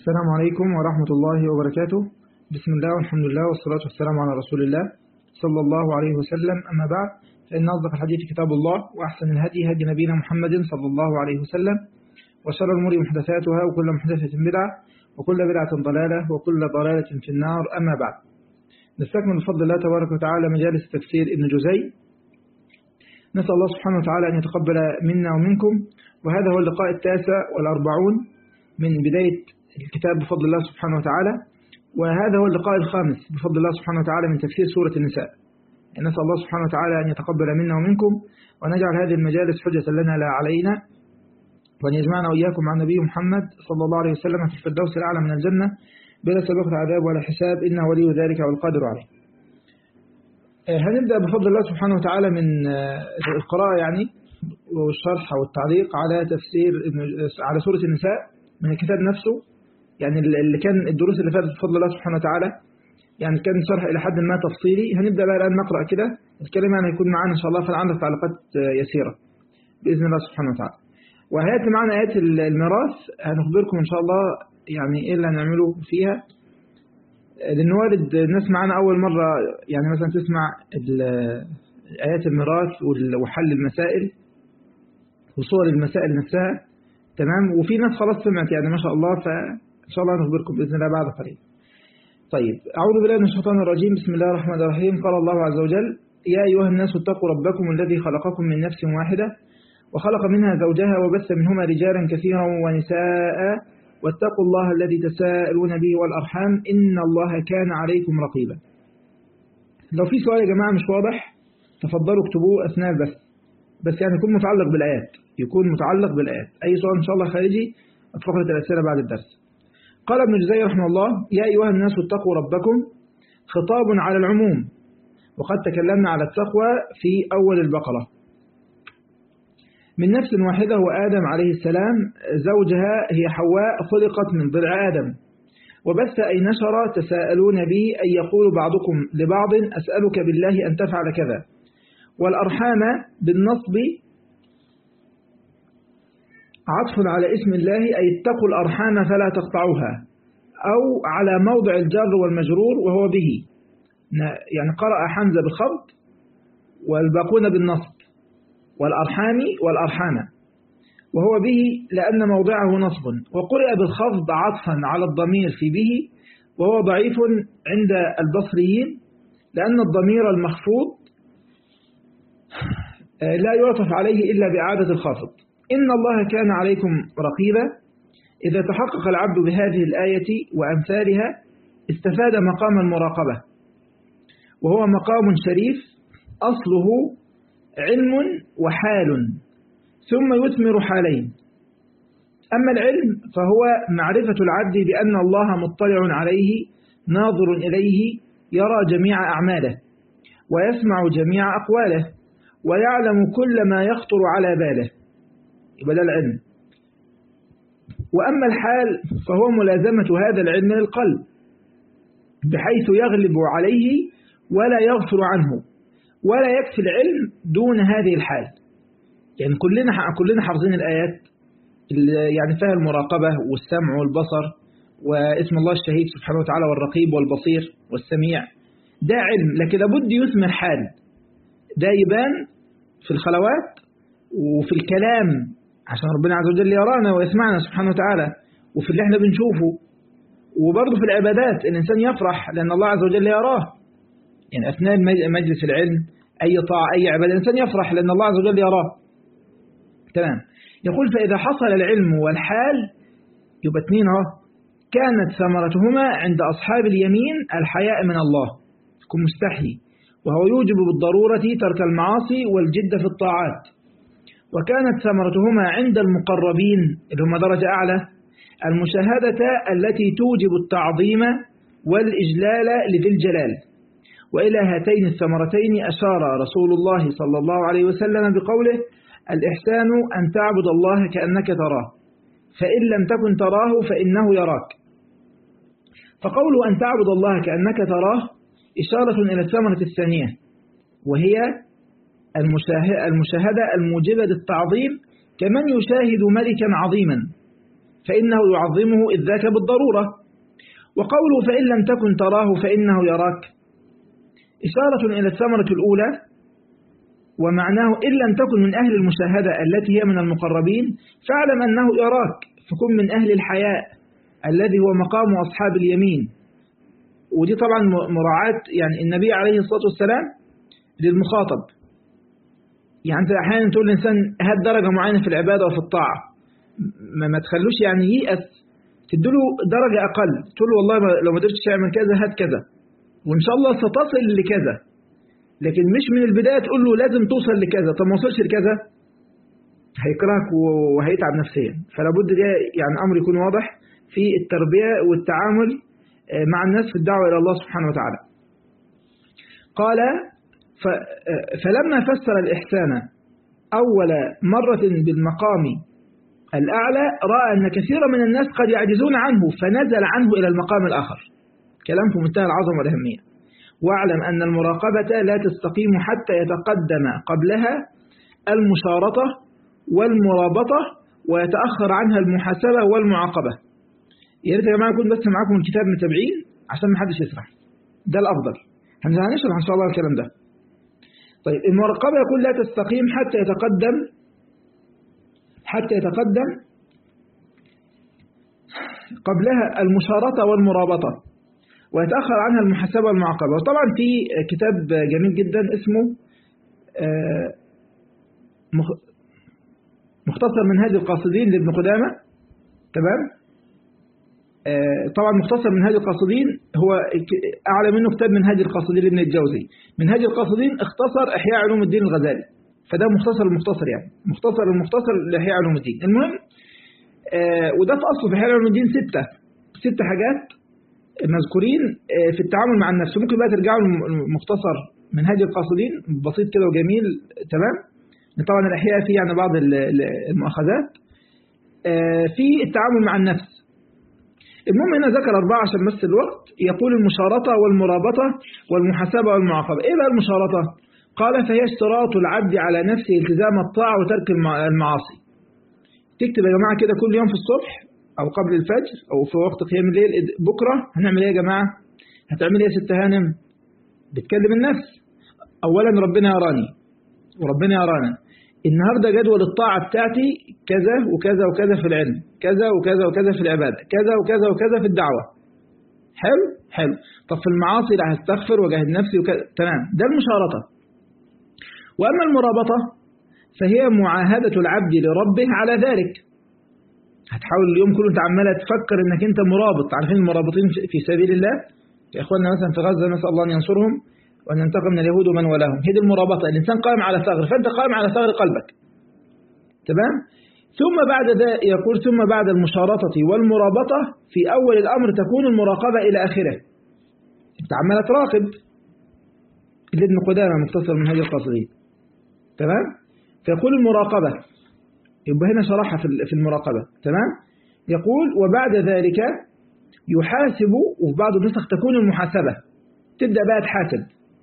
السلام عليكم ورحمة الله وبركاته بسم الله والحمد لله والصلاة والسلام على رسول الله صلى الله عليه وسلم أما بعد فإن أصدق الحديث كتاب الله وأحسن الهدي هدي نبينا محمد صلى الله عليه وسلم وشر الأمور محدثاتها وكل محدثة بدعة وكل بدعة ضلالة وكل ضلالة في النار أما بعد نستكمل بفضل الله تبارك وتعالى مجالس تفسير ابن جزي نسأل الله سبحانه وتعالى أن يتقبل منا ومنكم وهذا هو اللقاء التاسع والأربعون من بداية الكتاب بفضل الله سبحانه وتعالى وهذا هو اللقاء الخامس بفضل الله سبحانه وتعالى من تفسير سورة النساء نسأل الله سبحانه وتعالى أن يتقبل منا ومنكم ونجعل هذه المجالس حجة لنا لا علينا وأن يجمعنا وإياكم مع النبي محمد صلى الله عليه وسلم في الفردوس الأعلى من الجنة بلا سابقة عذاب ولا حساب إنه ولي ذلك والقادر عليه هنبدأ بفضل الله سبحانه وتعالى من القراءة يعني والشرح والتعليق على تفسير على سورة النساء من الكتاب نفسه يعني اللي كان الدروس اللي فاتت بفضل الله سبحانه وتعالى يعني كان شرح إلى حد ما تفصيلي هنبدأ بقى الآن نقرأ كده الكلمة يعني هيكون معانا إن شاء الله فالعندك تعليقات يسيرة بإذن الله سبحانه وتعالى وهيأتي معنا آيات الميراث هنخبركم إن شاء الله يعني إيه اللي هنعمله فيها لأن وارد الناس معانا أول مرة يعني مثلا تسمع آيات الميراث وحل المسائل وصور المسائل نفسها تمام وفي ناس خلاص سمعت يعني ما شاء الله فإن شاء الله نخبركم بإذن الله بعد قليل طيب أعوذ بالله من الشيطان الرجيم بسم الله الرحمن الرحيم قال الله عز وجل يا أيها الناس اتقوا ربكم الذي خلقكم من نفس واحدة وخلق منها زوجها وبث منهما رجالا كثيرا ونساء واتقوا الله الذي تساءلون به والأرحام إن الله كان عليكم رقيبا لو في سؤال يا جماعة مش واضح تفضلوا اكتبوه أثناء البث بس يعني يكون متعلق بالآيات يكون متعلق بالآيات أي سؤال إن شاء الله خارجي فقرة الأسئلة بعد الدرس قال ابن جزي رحمه الله يا أيها الناس اتقوا ربكم خطاب على العموم وقد تكلمنا على التقوى في أول البقرة من نفس واحدة وآدم عليه السلام زوجها هي حواء خلقت من ضلع آدم وبث أي نشر تساءلون به أن يقول بعضكم لبعض أسألك بالله أن تفعل كذا والأرحام بالنصب عطف على اسم الله أي اتقوا الأرحام فلا تقطعوها أو على موضع الجر والمجرور وهو به يعني قرأ حمزة بالخط والباقون بالنصب والأرحام والأرحام وهو به لأن موضعه نصب وقرئ بالخفض عطفا على الضمير في به وهو ضعيف عند البصريين لأن الضمير المخفوض لا يعطف عليه إلا بإعادة الخافض إن الله كان عليكم رقيبا إذا تحقق العبد بهذه الآية وأمثالها استفاد مقام المراقبة وهو مقام شريف أصله علم وحال ثم يثمر حالين أما العلم فهو معرفة العبد بأن الله مطلع عليه ناظر إليه يرى جميع أعماله ويسمع جميع أقواله ويعلم كل ما يخطر على باله يبقى ده العلم وأما الحال فهو ملازمة هذا العلم للقلب بحيث يغلب عليه ولا يغفر عنه ولا يكفي العلم دون هذه الحال يعني كلنا كلنا حافظين الآيات اللي يعني فيها المراقبة والسمع والبصر واسم الله الشهيد سبحانه وتعالى والرقيب والبصير والسميع ده علم لكن لابد يثمر حال ده يبان في الخلوات وفي الكلام عشان ربنا عز وجل يرانا ويسمعنا سبحانه وتعالى وفي اللي احنا بنشوفه وبرضه في العبادات الإنسان يفرح لأن الله عز وجل يراه يعني أثناء مجلس العلم أي طاعة أي عبادة الإنسان يفرح لأن الله عز وجل يراه تمام يقول فإذا حصل العلم والحال يبقى اثنين اهو كانت ثمرتهما عند أصحاب اليمين الحياء من الله يكون مستحي وهو يوجب بالضرورة ترك المعاصي والجد في الطاعات وكانت ثمرتهما عند المقربين اللي هم درجة أعلى المشاهدة التي توجب التعظيم والإجلال لذي الجلال وإلى هاتين الثمرتين أشار رسول الله صلى الله عليه وسلم بقوله الإحسان أن تعبد الله كأنك تراه فإن لم تكن تراه فإنه يراك فقول أن تعبد الله كأنك تراه إشارة إلى الثمرة الثانية وهي المشاهدة الموجبة للتعظيم كمن يشاهد ملكا عظيما فإنه يعظمه إذ ذاك بالضرورة وقوله فإن لم تكن تراه فإنه يراك إشارة إلى الثمرة الأولى ومعناه إن لم تكن من أهل المشاهدة التي هي من المقربين فاعلم أنه يراك فكن من أهل الحياء الذي هو مقام أصحاب اليمين ودي طبعا مراعاة يعني النبي عليه الصلاة والسلام للمخاطب يعني انت احيانا تقول الانسان هات درجه معينه في العباده وفي الطاعه ما, ما تخلوش يعني ييأس تديله درجه اقل تقول له والله لو ما قدرتش تعمل كذا هات كذا وان شاء الله ستصل لكذا لكن مش من البدايه تقول له لازم توصل لكذا طب ما وصلش لكذا هيكرهك وهيتعب نفسيا فلا بد ده يعني امر يكون واضح في التربيه والتعامل مع الناس في الدعوه الى الله سبحانه وتعالى قال فلما فسر الإحسان أول مرة بالمقام الأعلى رأى أن كثيرا من الناس قد يعجزون عنه فنزل عنه إلى المقام الآخر كلام في منتهى العظمة والأهمية واعلم أن المراقبة لا تستقيم حتى يتقدم قبلها المشارطة والمرابطة ويتأخر عنها المحاسبة والمعاقبة يا ريت يا جماعة يكون بس معاكم الكتاب متابعين عشان ما حدش يسرح ده الأفضل هنشرح إن شاء الله الكلام ده طيب المراقبة يقول لا تستقيم حتى يتقدم حتى يتقدم قبلها المشارطة والمرابطة ويتأخر عنها المحاسبة والمعاقبة وطبعا في كتاب جميل جدا اسمه مختصر منهاج القاصدين لابن قدامة تمام طبعا مختصر منهاج القاصدين هو أعلى منه كتاب منهاج القاصدين لابن الجوزي منهاج القاصدين اختصر إحياء علوم الدين الغزالي فده مختصر المختصر يعني مختصر المختصر لإحياء علوم الدين المهم وده في أصله في إحياء علوم الدين ستة ست حاجات مذكورين في التعامل مع النفس ممكن بقى ترجعوا المختصر منهاج القاصدين بسيط كده وجميل تمام طبعا الإحياء فيه يعني بعض المؤاخذات في التعامل مع النفس المهم هنا ذكر أربعة عشان بس الوقت يقول المشارطة والمرابطة والمحاسبة والمعاقبة إيه بقى المشارطة؟ قال فهي اشتراط العبد على نفسه التزام الطاعة وترك المعاصي تكتب يا جماعة كده كل يوم في الصبح أو قبل الفجر أو في وقت قيام الليل بكرة هنعمل إيه يا جماعة؟ هتعمل إيه يا ست هانم؟ بتكلم النفس أولا ربنا يراني وربنا يرانا النهاردة جدول الطاعة بتاعتي كذا وكذا وكذا في العلم كذا وكذا وكذا في العبادة كذا وكذا وكذا في الدعوة حلو حلو طب في المعاصي لا هستغفر وجاهد نفسي وكذا تمام ده المشارطة وأما المرابطة فهي معاهدة العبد لربه على ذلك هتحاول اليوم كله انت عماله تفكر انك انت مرابط عارفين المرابطين في سبيل الله يا اخواننا مثلا في غزه نسال الله ان ينصرهم وأن ينتقم من اليهود ومن ولاهم هي دي المرابطة الإنسان قائم على ثغر فأنت قائم على ثغر قلبك تمام ثم بعد ذا يقول ثم بعد المشارطة والمرابطة في أول الأمر تكون المراقبة إلى آخره أنت عمال تراقب ابن قدامة مختصر من هذه القصدين تمام فيقول المراقبة يبقى هنا شرحها في المراقبة تمام يقول وبعد ذلك يحاسب وفي بعض النسخ تكون المحاسبة تبدأ بقى تحاسب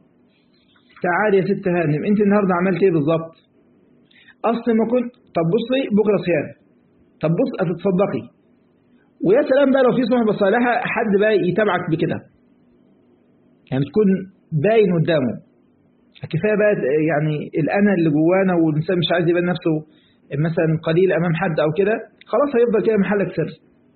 تعالي يا ست هانم انت النهارده عملت ايه بالظبط اصل ما كنت طب بصي بكره صيام طب بص هتتصدقي ويا سلام بقى لو في صحبه صالحه حد بقى يتابعك بكده يعني تكون باين قدامه كفايه بقى يعني الانا اللي جوانا والانسان مش عايز يبان نفسه مثلا قليل امام حد او كده خلاص هيفضل كده محلك سر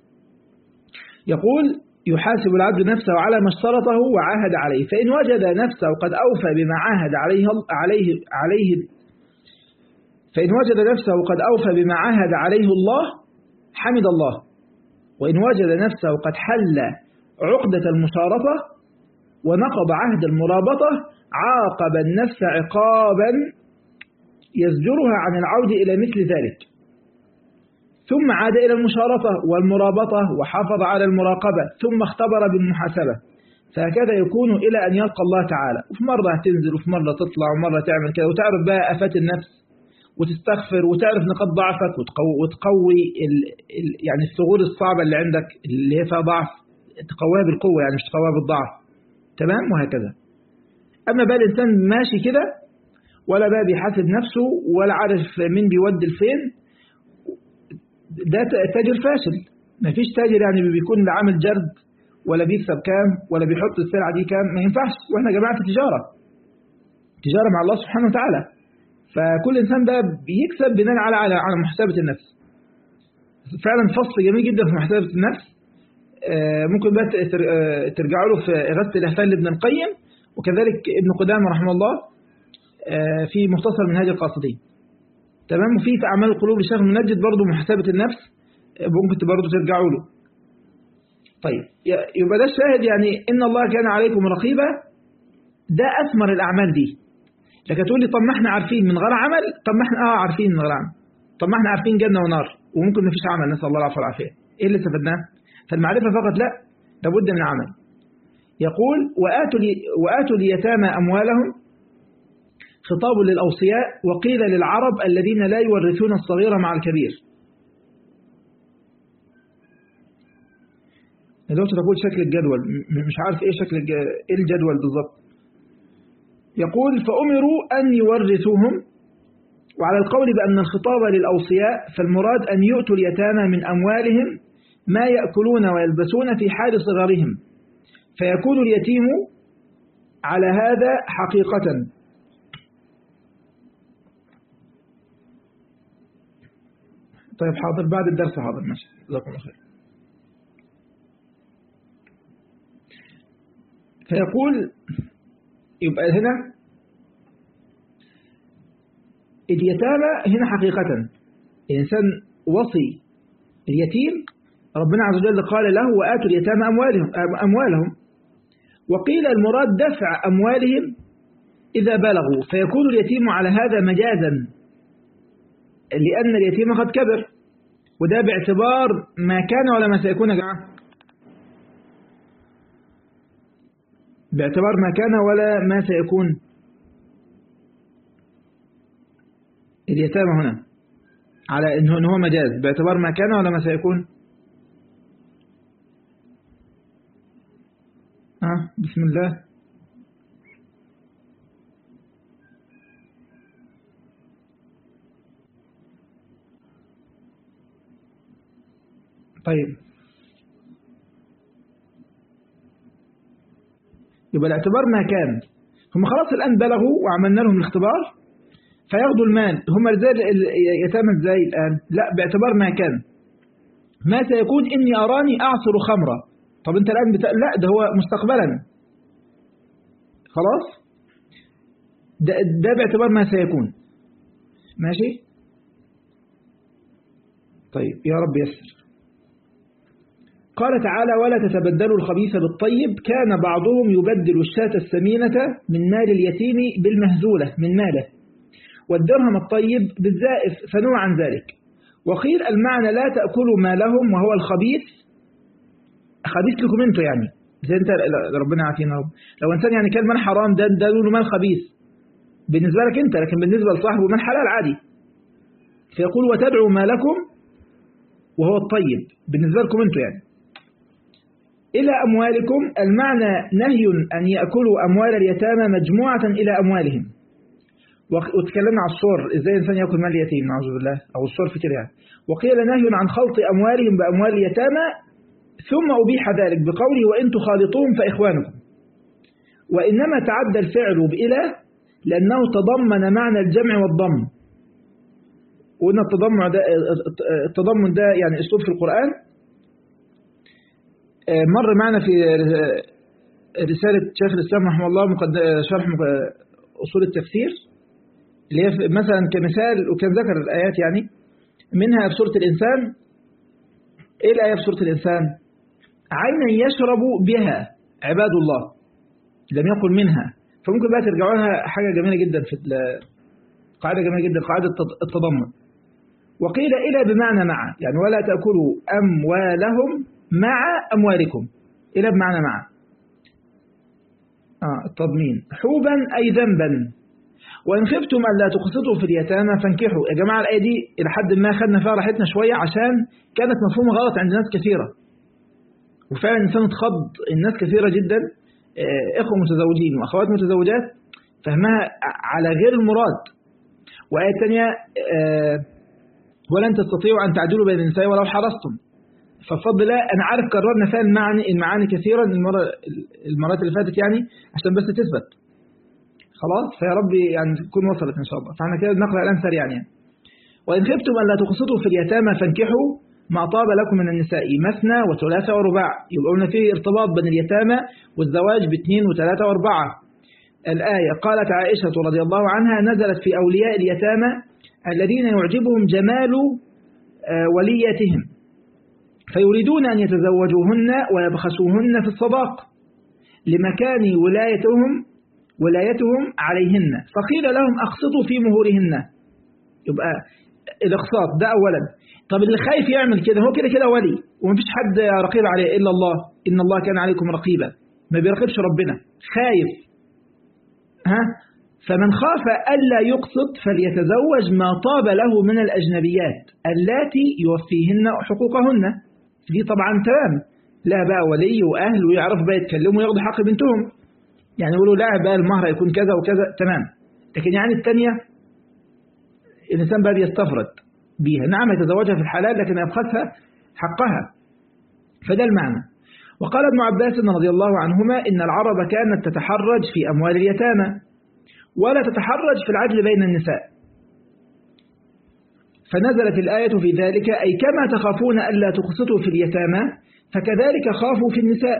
يقول يحاسب العبد نفسه على ما اشترطه وعاهد عليه فإن وجد نفسه قد أوفى بما عاهد عليه عليه عليه فإن وجد نفسه قد أوفى بما عاهد عليه الله حمد الله وإن وجد نفسه قد حل عقدة المشارطة ونقض عهد المرابطة عاقب النفس عقابا يزجرها عن العود إلى مثل ذلك ثم عاد إلى المشارطة والمرابطة وحافظ على المراقبة ثم اختبر بالمحاسبة فهكذا يكون إلى أن يلقى الله تعالى وفي مرة هتنزل وفي مرة تطلع ومرة تعمل كده وتعرف بقى آفات النفس وتستغفر وتعرف نقاط ضعفك وتقوي, وتقوي ال ال يعني الثغور الصعبة اللي عندك اللي هي فيها ضعف تقويها بالقوة يعني مش تقويها بالضعف تمام وهكذا أما بقى الإنسان ماشي كده ولا بقى بيحاسب نفسه ولا عارف مين بيودي لفين ده تاجر فاشل ما فيش تاجر يعني بيكون لا عامل جرد ولا بيكسب كام ولا بيحط السلعة دي كام ما ينفعش واحنا يا جماعة في تجارة تجارة مع الله سبحانه وتعالى فكل إنسان بقى بيكسب بناء على على على محاسبة النفس فعلا فصل جميل جدا في محاسبة النفس ممكن بقى ترجعوا له في إغاثة الأهفال لابن القيم وكذلك ابن قدامة رحمه الله في مختصر منهاج القاصدين تمام وفي في أعمال القلوب للشيخ المنجد برضه محاسبة النفس ممكن برضه ترجعوا له طيب يبقى ده الشاهد يعني إن الله كان عليكم رقيبا ده أثمر الأعمال دي لكن تقول لي طب ما احنا عارفين من غير عمل طب ما احنا اه عارفين من غير عمل طب ما احنا عارفين جنة ونار وممكن ما فيش عمل نسأل الله العافية والعافية ايه اللي استفدناه فالمعرفة فقط لا لابد من عمل يقول وآتوا, لي وآتوا اليتامى أموالهم خطاب للأوصياء وقيل للعرب الذين لا يورثون الصغير مع الكبير دلوقتي تقول شكل الجدول مش عارف ايه شكل ايه الجدول بالظبط يقول فأمروا أن يورثوهم وعلى القول بأن الخطاب للأوصياء فالمراد أن يؤتوا اليتامى من أموالهم ما يأكلون ويلبسون في حال صغرهم فيكون اليتيم على هذا حقيقة طيب حاضر بعد الدرس حاضر ماشي جزاكم الله خير فيقول يبقى هنا اليتامى هنا حقيقة الإنسان وصي اليتيم ربنا عز وجل قال له وآتوا اليتامى أموالهم, أموالهم وقيل المراد دفع أموالهم إذا بلغوا فيكون اليتيم على هذا مجازا لأن اليتيم قد كبر وده باعتبار ما كان ولا ما سيكون يا جماعة باعتبار ما كان ولا ما سيكون اليتامى هنا على إن هو مجاز باعتبار ما كان ولا ما سيكون آه بسم الله طيب يبقى الاعتبار ما كان هم خلاص الآن بلغوا وعملنا لهم الاختبار فياخدوا المال هم ازاي يتامى ازاي الآن لا باعتبار ما كان ما سيكون إني أراني أعصر خمرة طب أنت الآن بتا... لا ده هو مستقبلا خلاص ده, ده باعتبار ما سيكون ماشي طيب يا رب يسر قال تعالى ولا تتبدلوا الخبيث بالطيب كان بعضهم يبدل الشاة السمينة من مال اليتيم بالمهزولة من ماله والدرهم الطيب بالزائف فنوع عن ذلك وقيل المعنى لا تأكلوا مالهم وهو الخبيث خبيث لكم انتوا يعني زي انت ربنا يعافينا رب لو انسان يعني كان مال حرام ده ده له مال خبيث بالنسبة لك انت لكن بالنسبة لصاحبه مال حلال عادي فيقول وتدعوا مالكم وهو الطيب بالنسبة لكم انتوا يعني إلى أموالكم المعنى نهي أن يأكلوا أموال اليتامى مجموعة إلى أموالهم وتكلمنا عن الصور إزاي الإنسان يأكل مال اليتيم نعوذ بالله أو الصور في يعني وقيل نهي عن خلط أموالهم بأموال اليتامى ثم أبيح ذلك بقوله وإن تخالطوهم فإخوانكم وإنما تعدى الفعل بإلى لأنه تضمن معنى الجمع والضم وإن التضمن ده, التضمن ده يعني أسلوب في القرآن مر معنا في رسالة شيخ الإسلام رحمه الله شرح أصول التفسير اللي هي مثلا كمثال وكان ذكر الآيات يعني منها في سورة الإنسان إيه الآية في سورة الإنسان عينا يشرب بها عباد الله لم يقل منها فممكن بقى ترجعوا لها حاجة جميلة جدا في قاعدة جميلة جدا قاعدة التضمن وقيل إلى بمعنى مع يعني ولا تأكلوا أموالهم مع أموالكم إلى بمعنى مع آه التضمين حوبا أي ذنبا وإن خفتم ألا تقسطوا في اليتامى فانكحوا يا جماعة الآية دي إلى حد ما خدنا فيها راحتنا شوية عشان كانت مفهومة غلط عند ناس كثيرة وفعلا الإنسان اتخض الناس كثيرة جدا إخوة متزوجين وأخوات متزوجات فهمها على غير المراد وآية تانية ولن تستطيعوا أن تعدلوا بين النساء ولو حرصتم فبفضل الله أنا عارف كررنا فيها المعاني المعاني كثيرا المرة المرات اللي فاتت يعني عشان بس تثبت خلاص فيا رب يعني تكون وصلت إن شاء الله فاحنا كده نقرأ الآن سريعا يعني وإن خفتم أن لا تقسطوا في اليتامى فانكحوا ما طاب لكم من النساء مثنى وثلاثة ورباع يبقى قلنا فيه ارتباط بين اليتامى والزواج باثنين وثلاثة واربعة الآية قالت عائشة رضي الله عنها نزلت في أولياء اليتامى الذين يعجبهم جمال وليتهم فيريدون أن يتزوجوهن ويبخسوهن في الصداق لمكان ولايتهم ولايتهم عليهن فقيل لهم أقسطوا في مهورهن يبقى الإقساط ده أولا طب اللي خايف يعمل كده هو كده كده ولي ومفيش حد رقيب عليه إلا الله إن الله كان عليكم رقيبا ما بيرقبش ربنا خايف ها فمن خاف ألا يقسط فليتزوج ما طاب له من الأجنبيات اللاتي يوفيهن حقوقهن دي طبعا تمام لا بقى ولي وأهل ويعرف بقى يتكلموا وياخدوا حق بنتهم يعني يقولوا لا بقى المهر يكون كذا وكذا تمام لكن يعني الثانية الإنسان بقى بيستفرد بيها نعم يتزوجها في الحلال لكن يبخسها حقها فده المعنى وقال ابن عباس رضي الله عنهما إن العرب كانت تتحرج في أموال اليتامى ولا تتحرج في العدل بين النساء فنزلت الآية في ذلك أي كما تخافون ألا تقسطوا في اليتامى فكذلك خافوا في النساء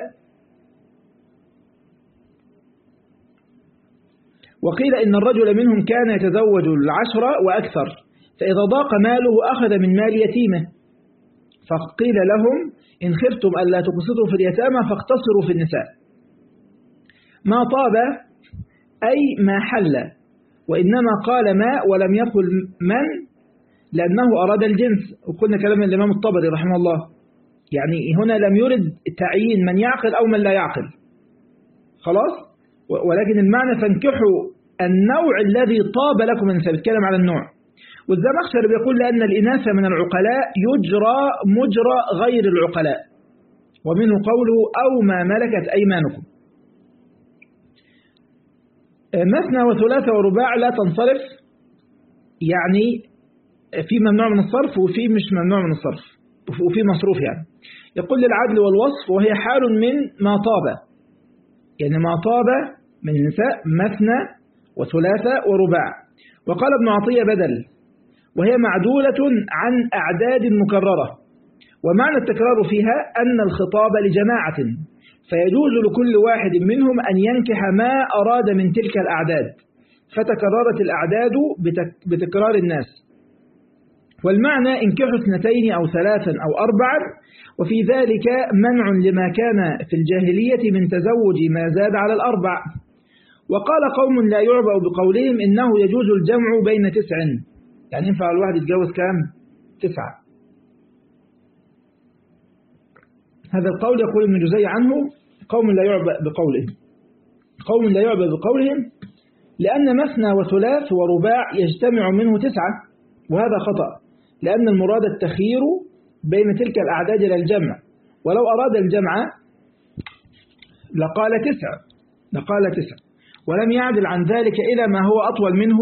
وقيل إن الرجل منهم كان يتزوج العشرة وأكثر فإذا ضاق ماله أخذ من مال يتيمه فقيل لهم إن خفتم ألا تقسطوا في اليتامى فاقتصروا في النساء ما طاب أي ما حل وإنما قال ما ولم يقل من لأنه أراد الجنس وقلنا كلام الإمام الطبري رحمه الله يعني هنا لم يرد تعيين من يعقل أو من لا يعقل خلاص ولكن المعنى فانكحوا النوع الذي طاب لكم النساء بيتكلم على النوع والزمخشري بيقول لأن الإناث من العقلاء يجرى مجرى غير العقلاء ومنه قوله أو ما ملكت أيمانكم مثنى وثلاثة ورباع لا تنصرف يعني في ممنوع من الصرف وفي مش ممنوع من الصرف وفي مصروف يعني يقول للعدل والوصف وهي حال من ما طاب يعني ما طاب من النساء مثنى وثلاثة ورباع وقال ابن عطية بدل وهي معدولة عن أعداد مكررة ومعنى التكرار فيها أن الخطاب لجماعة فيجوز لكل واحد منهم أن ينكح ما أراد من تلك الأعداد فتكررت الأعداد بتكرار الناس والمعنى انكحوا اثنتين أو ثلاثا أو أربعا وفي ذلك منع لما كان في الجاهلية من تزوج ما زاد على الأربع وقال قوم لا يعبأ بقولهم إنه يجوز الجمع بين تسع يعني ينفع الواحد يتجوز كام تسعة هذا القول يقول ابن جزي عنه قوم لا يعبأ بقولهم قوم لا يعبأ بقولهم لأن مثنى وثلاث ورباع يجتمع منه تسعة وهذا خطأ لأن المراد التخيير بين تلك الأعداد إلى الجمع ولو أراد الجمع لقال تسع لقال تسع ولم يعدل عن ذلك إلى ما هو أطول منه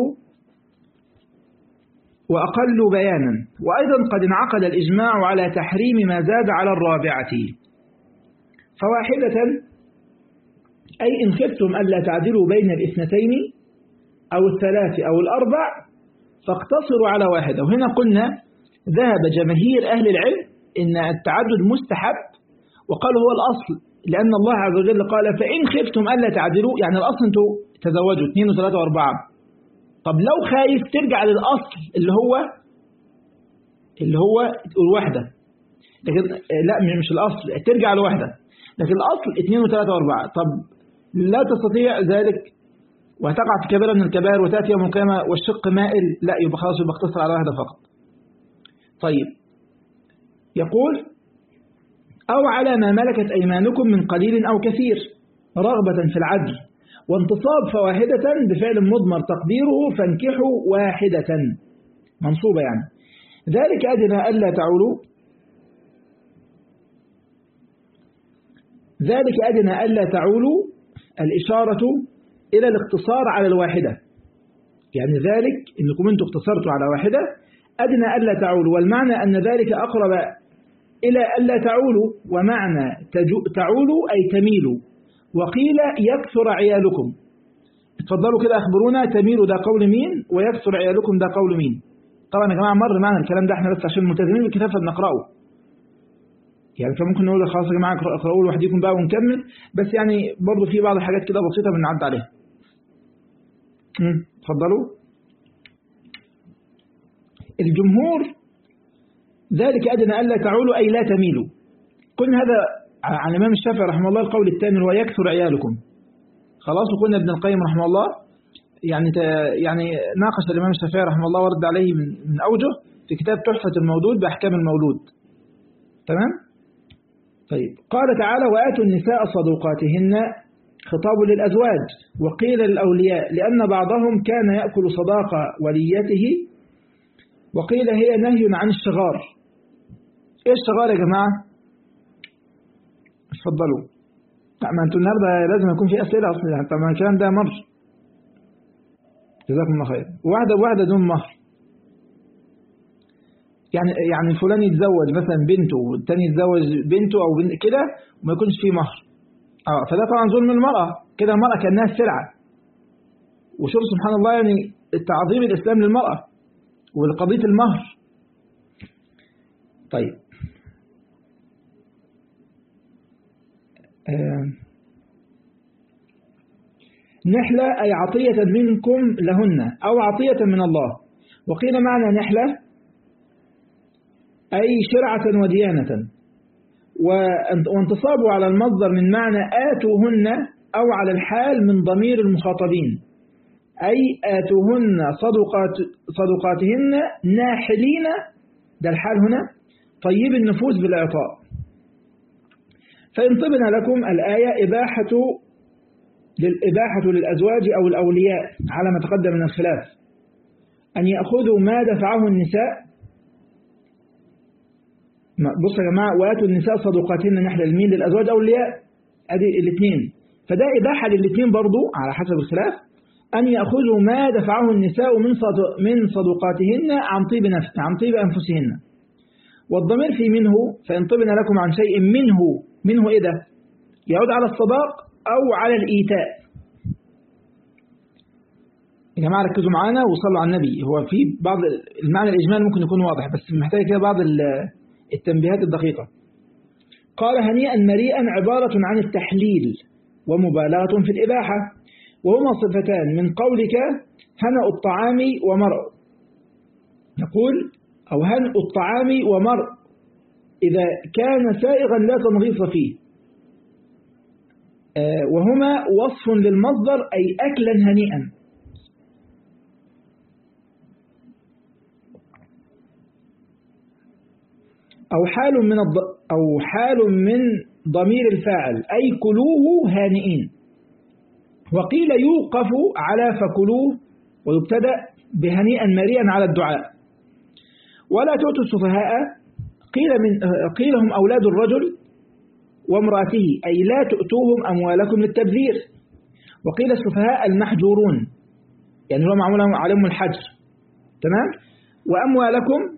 وأقل بيانا وأيضا قد انعقد الإجماع على تحريم ما زاد على الرابعة فواحدة أي إن خفتم ألا تعدلوا بين الاثنتين أو الثلاث أو الأربع فاقتصروا على واحدة وهنا قلنا ذهب جماهير أهل العلم إن التعدد مستحب وقالوا هو الأصل لأن الله عز وجل قال فإن خفتم ألا تعدلوا يعني الأصل أنتوا تزوجوا اثنين وثلاثة وأربعة طب لو خايف ترجع للأصل اللي هو اللي هو الوحدة لكن لا مش الأصل ترجع لوحدة لكن الأصل اثنين وثلاثة وأربعة طب لا تستطيع ذلك وهتقع في كبيرة من الكبائر وتأتي يوم القيامة والشق مائل لا يبقى خلاص يبقى اقتصر على واحدة فقط طيب يقول أو على ما ملكت أيمانكم من قليل أو كثير رغبة في العدل وانتصاب فواحدة بفعل مضمر تقديره فانكحوا واحدة منصوبة يعني ذلك أدنى ألا تعولوا ذلك أدنى ألا تعولوا الإشارة إلى الاقتصار على الواحدة يعني ذلك إنكم أنتم اقتصرتوا على واحدة أدنى ألا تعولوا والمعنى أن ذلك أقرب إلى ألا تعولوا ومعنى تعولوا أي تميلوا وقيل يكثر عيالكم اتفضلوا كده أخبرونا تميلوا ده قول مين ويكثر عيالكم ده قول مين طبعا يا جماعة مر معنا الكلام ده احنا بس عشان ملتزمين بالكتاب فبنقرأه يعني فممكن نقول خلاص يا جماعة اقرأوا لوحديكم بقى ونكمل بس يعني برضه في بعض الحاجات كده بسيطة بنعدي عليها اتفضلوا الجمهور ذلك أدنى ألا تعولوا أي لا تميلوا قلنا هذا عن الإمام الشافعي رحمه الله القول الثاني هو يكثر عيالكم خلاص وقلنا ابن القيم رحمه الله يعني يعني ناقش الإمام الشافعي رحمه الله ورد عليه من, من أوجه في كتاب تحفة المولود بأحكام المولود تمام طيب قال تعالى وآتوا النساء صدوقاتهن خطاب للأزواج وقيل للأولياء لأن بعضهم كان يأكل صداق وليته وقيل هي نهي عن الشغار ايه الشغار يا جماعة اتفضلوا ما انتوا النهارده لازم يكون في اسئله اصلا يعني طبعا الكلام ده مر جزاكم الله خير واحده بواحده دون مهر يعني يعني فلان يتزوج مثلا بنته والتاني يتزوج بنته او بنت كده وما يكونش فيه مهر اه فده طبعا ظلم المراه كده المراه كانها سلعه وشوف سبحان الله يعني تعظيم الاسلام للمراه ولقضيه المهر طيب نحلة أي عطية منكم لهن أو عطية من الله وقيل معنى نحلة أي شرعة وديانة وانتصابه على المصدر من معنى آتوهن أو على الحال من ضمير المخاطبين أي آتوهن صدقات صدقاتهن ناحلين ده الحال هنا طيب النفوس بالإعطاء فإن طبنا لكم الآية إباحة للإباحة للأزواج أو الأولياء على ما تقدم من الخلاف أن يأخذوا ما دفعه النساء بصوا يا جماعة وآتوا النساء صدقاتهن نحل المين للأزواج أو الأولياء أدي الاثنين فده إباحة للاثنين برضو على حسب الخلاف أن يأخذوا ما دفعه النساء من من صدقاتهن عن طيب نفس عن طيب أنفسهن والضمير في منه فإن طبنا لكم عن شيء منه منه إيه ده يعود على الصداق أو على الإيتاء يا جماعة ركزوا معانا وصلوا على النبي هو في بعض المعنى الإجمالي ممكن يكون واضح بس محتاج كده بعض التنبيهات الدقيقة قال هنيئا مريئا عبارة عن التحليل ومبالغة في الإباحة وهما صفتان من قولك هنأ الطعام ومرء نقول أو هنأ الطعام ومرء إذا كان سائغا لا تنغيص فيه وهما وصف للمصدر أي أكلا هنيئا أو حال من الض... أو حال من ضمير الفاعل أي كلوه هانئين وقيل يوقف على فكلوه ويبتدأ بهنيئا مريئا على الدعاء ولا تؤتوا السفهاء قيل, من قيل هم أولاد الرجل وامرأته أي لا تؤتوهم أموالكم للتبذير وقيل السفهاء المحجورون يعني هو معمول عليهم الحجر تمام وأموالكم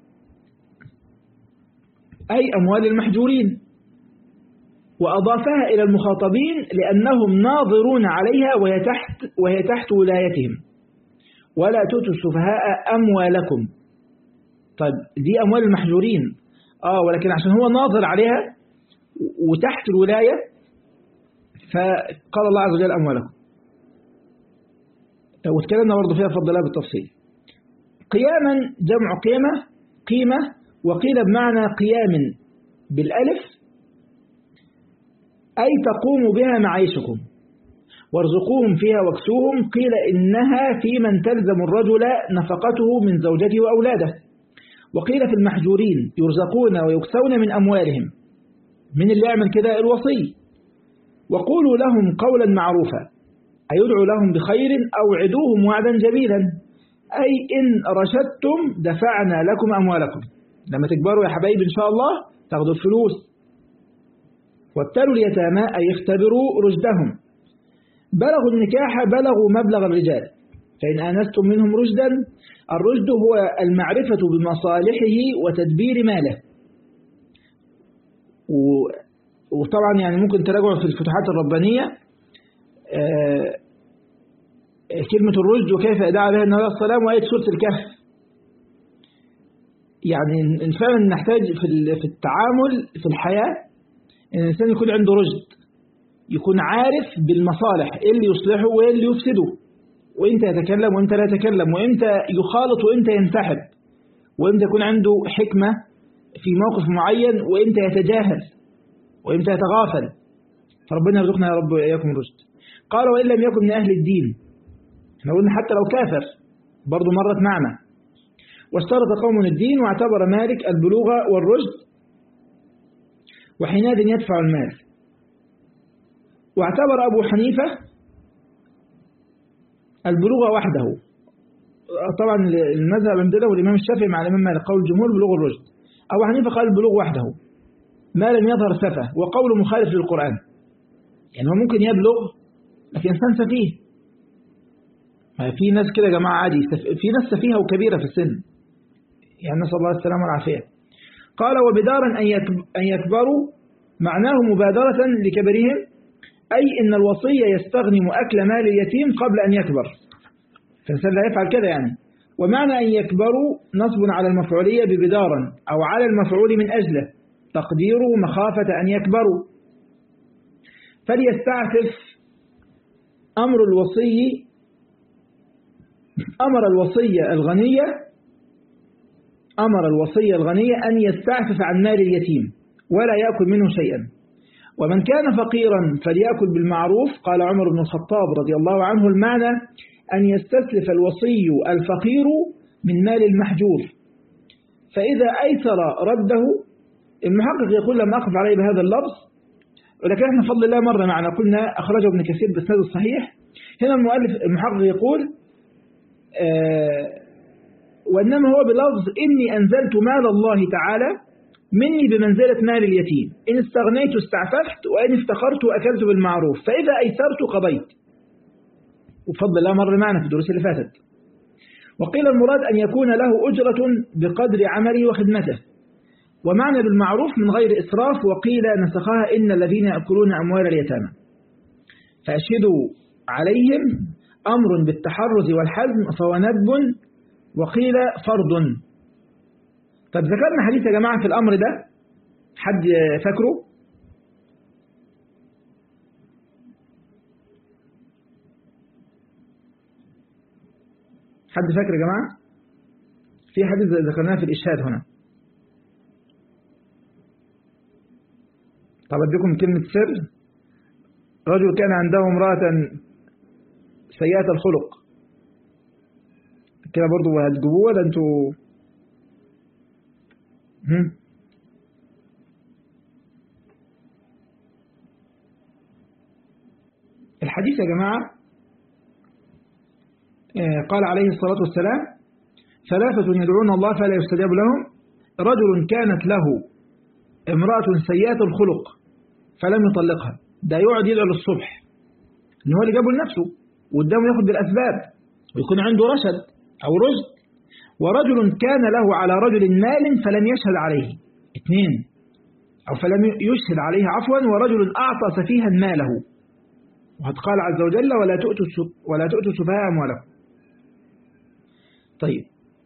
أي أموال المحجورين وأضافها إلى المخاطبين لأنهم ناظرون عليها وهي تحت, وهي تحت ولايتهم ولا تؤتوا السفهاء أموالكم طيب دي أموال المحجورين آه ولكن عشان هو ناظر عليها وتحت الولاية فقال الله عز وجل أموالكم واتكلمنا برضه فيها فضلها بالتفصيل قياما جمع قيمة قيمة وقيل بمعنى قيام بالألف أي تقوم بها معيشكم وارزقوهم فيها واكسوهم قيل إنها في من تلزم الرجل نفقته من زوجته وأولاده وقيل في المحجورين يرزقون ويكسون من أموالهم من اللي يعمل كده الوصي وقولوا لهم قولا معروفا أي يدعو لهم بخير أو عدوهم وعدا جميلا أي إن رشدتم دفعنا لكم أموالكم لما تكبروا يا حبايب إن شاء الله تاخدوا الفلوس وابتلوا اليتامى أي اختبروا رشدهم بلغوا النكاح بلغوا مبلغ الرجال فإن آنستم منهم رشدا الرشد هو المعرفة بمصالحه وتدبير ماله و وطبعا يعني ممكن تراجعوا في الفتوحات الربانية كلمة الرشد وكيف أدعى بها النبي صلى الله عليه وسلم وآية سورة الكهف يعني فعلا نحتاج في التعامل في الحياة ان الإنسان يكون عنده رشد يكون عارف بالمصالح إيه اللي يصلحه وإيه اللي يفسده وإمتى يتكلم وإمتى لا يتكلم وإمتى يخالط وإمتى ينسحب وإمتى يكون عنده حكمة في موقف معين وإمتى يتجاهل وإمتى يتغافل فربنا يرزقنا يا رب وإياكم الرشد قال وإن لم يكن من أهل الدين احنا قلنا حتى لو كافر برضه مرت معنا واشترط قوم الدين واعتبر مالك البلوغ والرشد وحينئذ يدفع المال واعتبر أبو حنيفة البلوغ وحده طبعا المذهب عندنا والإمام الشافعي مع الإمام مالك قول الجمهور بلوغ الرشد أبو حنيفة قال البلوغ وحده ما لم يظهر سفه وقول مخالف للقرآن يعني هو ممكن يبلغ لكن إنسان سفيه في ناس كده يا جماعة عادي في ناس سفيهة وكبيرة في السن يعني نسأل الله السلامة والعافية قال وبدارا أن يكبروا معناه مبادرة لكبرهم أي إن الوصية يستغنم أكل مال اليتيم قبل أن يكبر فالإنسان لا يفعل كده يعني ومعنى أن يكبروا نصب على المفعولية ببدارا أو على المفعول من أجله تقديره مخافة أن يكبروا فليستعفف أمر الوصي أمر الوصية الغنية أمر الوصية الغنية أن يستعفف عن مال اليتيم ولا يأكل منه شيئا ومن كان فقيرا فليأكل بالمعروف قال عمر بن الخطاب رضي الله عنه المعنى أن يستسلف الوصي الفقير من مال المحجور فإذا أيسر رده المحقق يقول لم أقف عليه بهذا اللفظ ولكن احنا فضل الله مرة معنا قلنا أخرجه ابن كثير بسند الصحيح هنا المؤلف المحقق يقول آه وإنما هو بلفظ إني أنزلت مال الله تعالى مني بمنزلة مال اليتيم إن استغنيت استعففت وإن افتقرت أكلت بالمعروف فإذا أيسرت قضيت وفضل الله مر معنا في الدروس اللي فاتت وقيل المراد أن يكون له أجرة بقدر عمله وخدمته ومعنى بالمعروف من غير إسراف وقيل نسخها إن الذين يأكلون أموال اليتامى فأشهدوا عليهم أمر بالتحرز والحزم فهو ندب وقيل فرض طب ذكرنا حديث يا جماعة في الأمر ده حد فاكره حد فاكر يا جماعة في حديث ذكرناه في الإشهاد هنا طب أديكم كلمة سر رجل كان عنده امرأة سيئة الخلق كده برضو هتجيبوه ولا انتوا هم؟ الحديث يا جماعة قال عليه الصلاة والسلام ثلاثة يدعون الله فلا يستجاب لهم رجل كانت له امرأة سيئة الخلق فلم يطلقها ده يقعد يدعو للصبح ان هو اللي جابه لنفسه وقدامه ياخد بالأسباب ويكون عنده رشد أو رشد ورجل كان له على رجل مال فلم يشهد عليه اثنين أو فلم يشهد عليه عفوا ورجل أعطى سفيها ماله وقد قال عز وجل ولا تؤتوا ولا تؤتوا سفهاء أموالكم طيب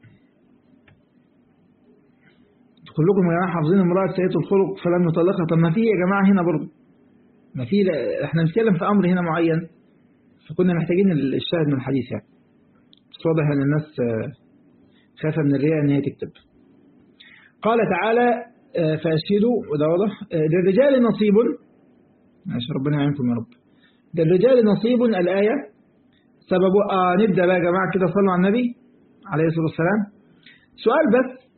كلكم يا جماعة حافظين امرأة سيئة الخلق فلم يطلقها طب ما في يا جماعة هنا برضه ما في احنا بنتكلم في أمر هنا معين فكنا محتاجين الشاهد من الحديث يعني بس واضح ان الناس خافة من الرياء ان هي تكتب قال تعالى فأشهدوا وده واضح للرجال نصيب ماشي ربنا يعينكم يا رب للرجال نصيب الآية سبب آه نبدأ بقى يا جماعة كده صلوا على النبي عليه الصلاة والسلام سؤال بس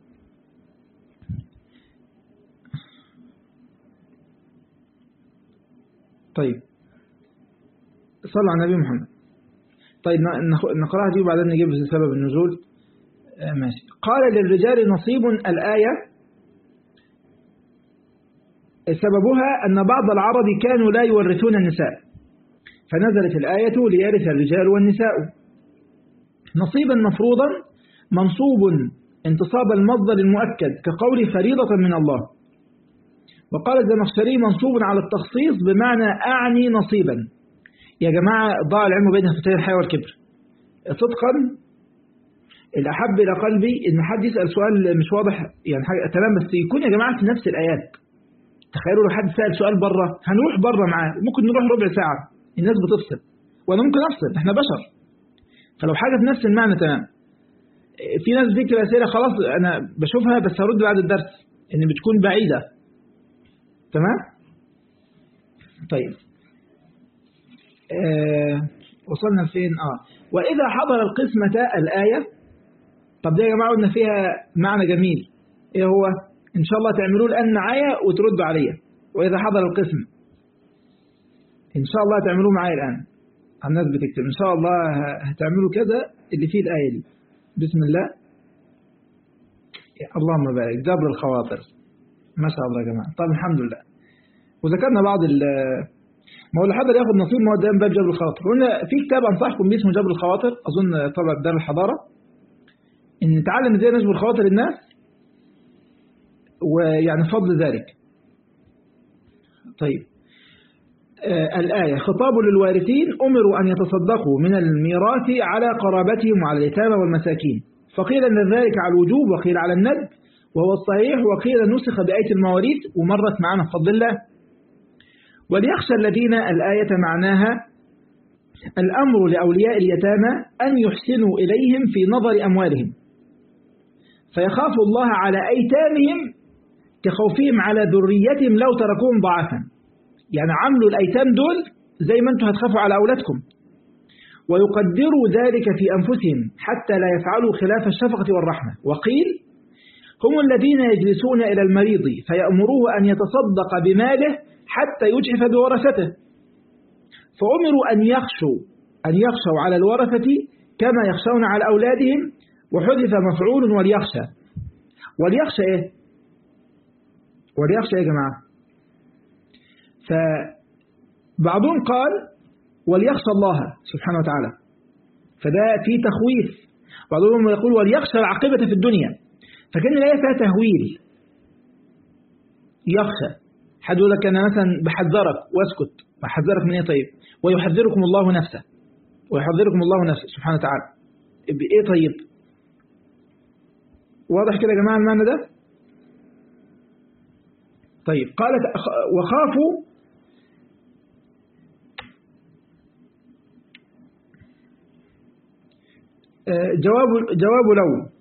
طيب صلوا على النبي محمد طيب نقرأها دي وبعدين نجيب سبب النزول آه ماشي قال للرجال نصيب الآية سببها أن بعض العرب كانوا لا يورثون النساء فنزلت الآية ليرث الرجال والنساء نصيبا مفروضا منصوب انتصاب المصدر المؤكد كقول فريضة من الله وقال الزمخشري منصوب على التخصيص بمعنى أعني نصيبا يا جماعة ضاع العلم بين فتاة الحياة والكبر صدقا الأحب إلى قلبي إن حد يسأل سؤال مش واضح يعني حاجة تمام بس يكون يا جماعة في نفس الآيات تخيلوا لو حد سأل سؤال بره هنروح بره معاه ممكن نروح ربع ساعة الناس بتفصل وأنا ممكن أفصل إحنا بشر فلو حاجة في نفس المعنى تمام في ناس بتكتب أسئلة خلاص أنا بشوفها بس هرد بعد الدرس إن بتكون بعيدة تمام طيب آه وصلنا فين آه وإذا حضر القسمة الآية طب ده يا جماعة قلنا فيها معنى جميل إيه هو إن شاء الله تعملوه الآن معايا وتردوا عليا وإذا حضر القسم إن شاء الله تعملوه معايا الآن الناس بتكتب إن شاء الله هتعملوا كذا اللي فيه الآية دي بسم الله اللهم بارك جبر الخواطر ما شاء الله يا جماعة طب الحمد لله وذكرنا بعض ال ما هو اللي حضر ياخد نصيب ما هو ده باب جبر الخواطر قلنا في كتاب أنصحكم بيه اسمه جبر الخواطر أظن طبع دار الحضارة إن نتعلم إزاي نجبر خواطر الناس ويعني فضل ذلك طيب آه الآية خطاب للوارثين أمروا أن يتصدقوا من الميراث على قرابتهم وعلى اليتامى والمساكين فقيل أن ذلك على الوجوب وقيل على الند وهو الصحيح وقيل نسخ بآية المواريث ومرت معنا بفضل الله وليخشى الذين الآية معناها الأمر لأولياء اليتامى أن يحسنوا إليهم في نظر أموالهم فيخاف الله على أيتامهم كخوفهم على ذريتهم لو تركوهم ضعفا يعني عملوا الأيتام دول زي ما أنتم هتخافوا على أولادكم ويقدروا ذلك في أنفسهم حتى لا يفعلوا خلاف الشفقة والرحمة وقيل هم الذين يجلسون إلى المريض فيأمروه أن يتصدق بماله حتى يجحف بورثته فأمروا أن يخشوا أن يخشوا على الورثة كما يخشون على أولادهم وحذف مفعول وليخشى وليخشى إيه وليخشى يا جماعة فبعضهم قال وليخشى الله سبحانه وتعالى فده في تخويف بعضهم يقول وليخشى العاقبة في الدنيا فكان الآية فيها تهويل يخشى حد يقول لك أنا مثلا بحذرك واسكت بحذرك من إيه طيب ويحذركم الله نفسه ويحذركم الله نفسه سبحانه وتعالى بإيه طيب واضح كده يا جماعة المعنى ده طيب قالت وخافوا جواب جواب لو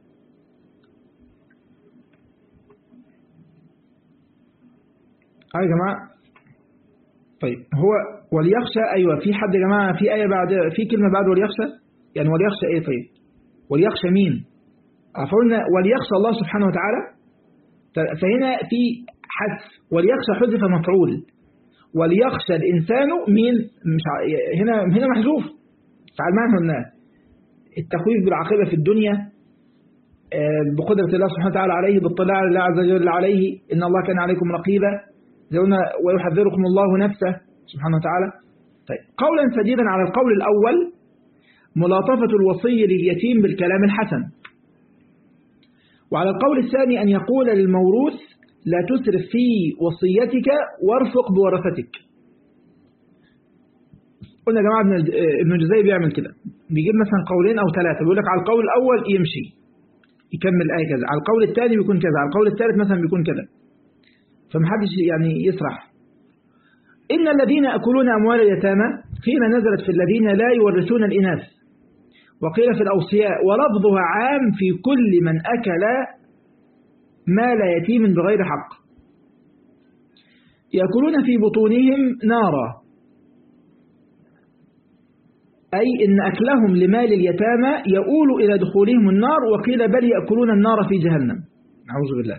يا جماعة طيب هو وليخشى أيوة في حد يا جماعة في آية بعد في كلمة بعد وليخشى يعني وليخشى إيه طيب وليخشى مين فقلنا وليخشى الله سبحانه وتعالى فهنا في حذف وليخشى حذف مفعول وليخشى الإنسان مين مش هنا هنا محذوف فعل معنى قلنا التخويف بالعاقبة في الدنيا بقدرة الله سبحانه وتعالى عليه باطلاع الله عز وجل عليه إن الله كان عليكم رقيبا زي قلنا ويحذركم الله نفسه سبحانه وتعالى طيب قولا سديدا على القول الأول ملاطفة الوصي لليتيم بالكلام الحسن وعلى القول الثاني أن يقول للموروث لا تسرف في وصيتك وارفق بورثتك قلنا يا جماعة ابن الجزي بيعمل كده بيجيب مثلا قولين أو ثلاثة بيقول لك على القول الأول يمشي يكمل آية كذا على القول الثاني بيكون كذا على القول الثالث مثلا بيكون كذا فمحدش يعني يسرح إن الذين يأكلون أموال اليتامى قيل نزلت في الذين لا يورثون الإناث وقيل في الأوصياء ولفظها عام في كل من أكل مال يتيم بغير حق يأكلون في بطونهم نارا أي إن أكلهم لمال اليتامى يؤول إلى دخولهم النار وقيل بل يأكلون النار في جهنم نعوذ بالله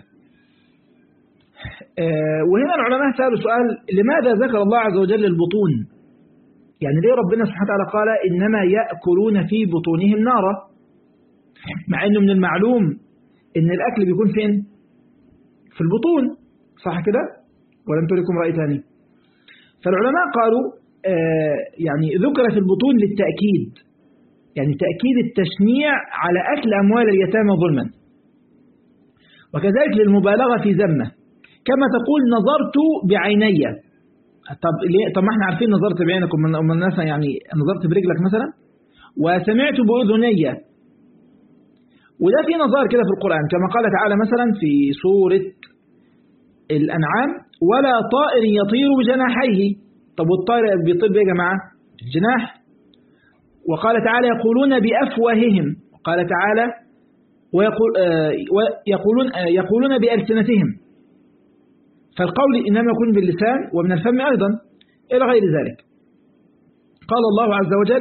وهنا العلماء سألوا سؤال لماذا ذكر الله عز وجل البطون يعني ليه ربنا سبحانه وتعالى قال إنما يأكلون في بطونهم نارا مع أنه من المعلوم أن الأكل بيكون فين في البطون صح كده ولا انتم لكم رأي ثاني فالعلماء قالوا آه يعني ذكر في البطون للتأكيد يعني تأكيد التشنيع على أكل أموال اليتامى ظلما وكذلك للمبالغة في ذمه كما تقول نظرت بعيني طب ليه طب ما احنا عارفين نظرت بعينك ومن الناس يعني نظرت برجلك مثلا وسمعت بأذني وده في نظار كده في القرآن كما قال تعالى مثلا في سورة الأنعام ولا طائر يطير بجناحيه طب والطائر بيطير يا جماعة الجناح وقال تعالى يقولون بأفواههم قال تعالى ويقول يقولون يقولون بألسنتهم فالقول إنما يكون باللسان ومن الفم أيضا إلى غير ذلك قال الله عز وجل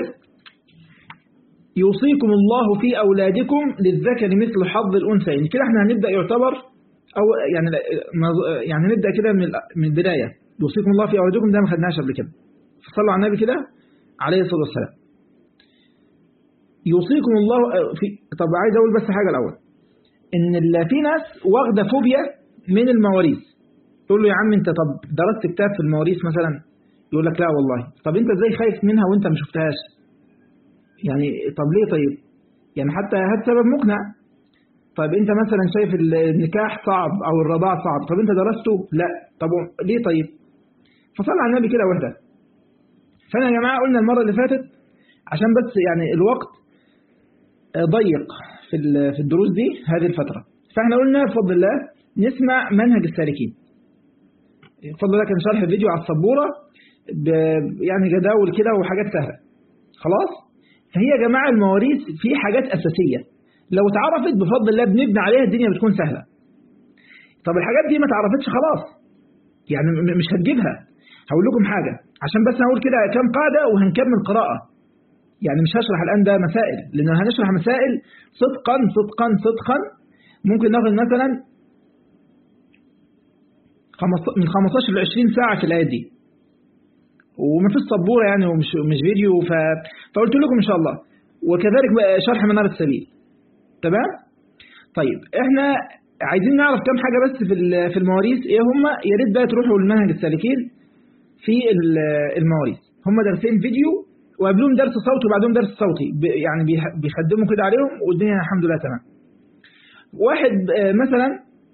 يوصيكم الله في أولادكم للذكر مثل حظ الأنثيين كده احنا هنبدأ يعتبر أو يعني يعني نبدأ كده من من البداية يوصيكم الله في أولادكم ده ما خدناش قبل كده فصلوا على النبي كده عليه الصلاة والسلام يوصيكم الله في طب عايز أقول بس حاجة الأول إن في ناس واخدة فوبيا من المواريث تقول له يا عم أنت طب درست كتاب في المواريث مثلا يقول لك لا والله طب أنت إزاي خايف منها وأنت ما شفتهاش يعني طب ليه طيب يعني حتى هات سبب مقنع طيب انت مثلا شايف النكاح صعب او الرضاع صعب طب انت درسته لا طب ليه طيب فصلى على النبي كده وحده فانا يا جماعه قلنا المره اللي فاتت عشان بس يعني الوقت ضيق في في الدروس دي هذه الفتره فاحنا قلنا بفضل الله نسمع منهج السالكين بفضل الله كان شرح فيديو على السبوره يعني جداول كده وحاجات سهله خلاص فهي يا جماعة المواريث في حاجات أساسية لو اتعرفت بفضل الله بنبني عليها الدنيا بتكون سهلة طب الحاجات دي ما اتعرفتش خلاص يعني مش هتجيبها هقول لكم حاجة عشان بس هقول كده كام قاعدة وهنكمل قراءة يعني مش هشرح الآن ده مسائل لأن هنشرح مسائل صدقا صدقا صدقا ممكن ناخد مثلا من 15 ل 20 ساعة في الآيات دي وما فيش سبوره يعني ومش مش فيديو ف... فقلت لكم ان شاء الله وكذلك بقى شرح منار السبيل تمام طيب احنا عايزين نعرف كام حاجه بس في في المواريث ايه هم يا ريت بقى تروحوا لمنهج السالكين في المواريث هم درسين فيديو وقبلهم درس صوتي وبعدهم درس صوتي يعني بيخدموا كده عليهم والدنيا الحمد لله تمام واحد مثلا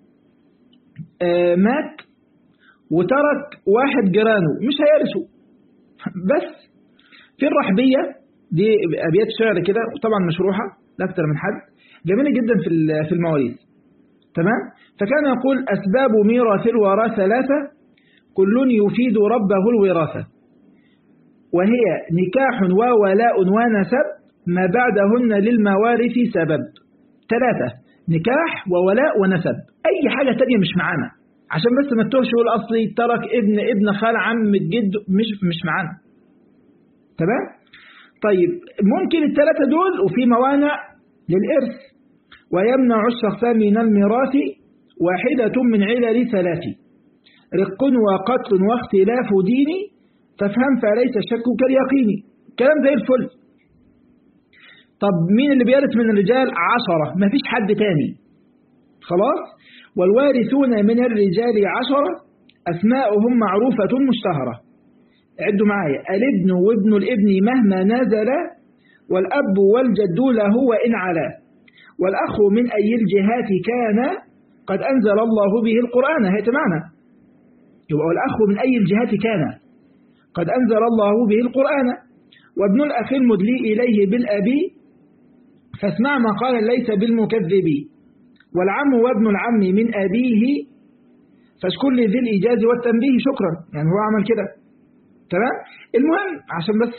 مات وترك واحد جيرانه مش هيرثه بس في الرحبية دي أبيات شعر كده وطبعا مشروحة لأكثر من حد جميلة جدا في في المواريث تمام فكان يقول أسباب ميراث الورى ثلاثة كل يفيد ربه الوراثة وهي نكاح وولاء ونسب ما بعدهن للموارث سبب ثلاثة نكاح وولاء ونسب أي حاجة تانية مش معانا عشان بس ما تتوهش يقول اصلي ترك ابن ابن خال عم جد مش مش معانا تمام طيب ممكن الثلاثه دول وفي موانع للارث ويمنع الشخصان من الميراث واحدة من علل ثلاث رق وقتل واختلاف دين فافهم فليس الشك كاليقين كلام زي الفل طب مين اللي بيرث من الرجال عشرة مفيش حد تاني خلاص والوارثون من الرجال عشرة أسماؤهم معروفة مشتهرة عدوا معايا الابن وابن الابن مهما نزل والأب والجد له وإن علا والأخ من أي الجهات كان قد أنزل الله به القرآن هي معنى يبقى الأخ من أي الجهات كان قد أنزل الله به القرآن وابن الأخ المدلي إليه بالأبي فاسمع ما قال ليس بالمكذب والعم وابن العم من أبيه فاشكر لي ذي الإيجاز والتنبيه شكرا يعني هو عمل كده تمام المهم عشان بس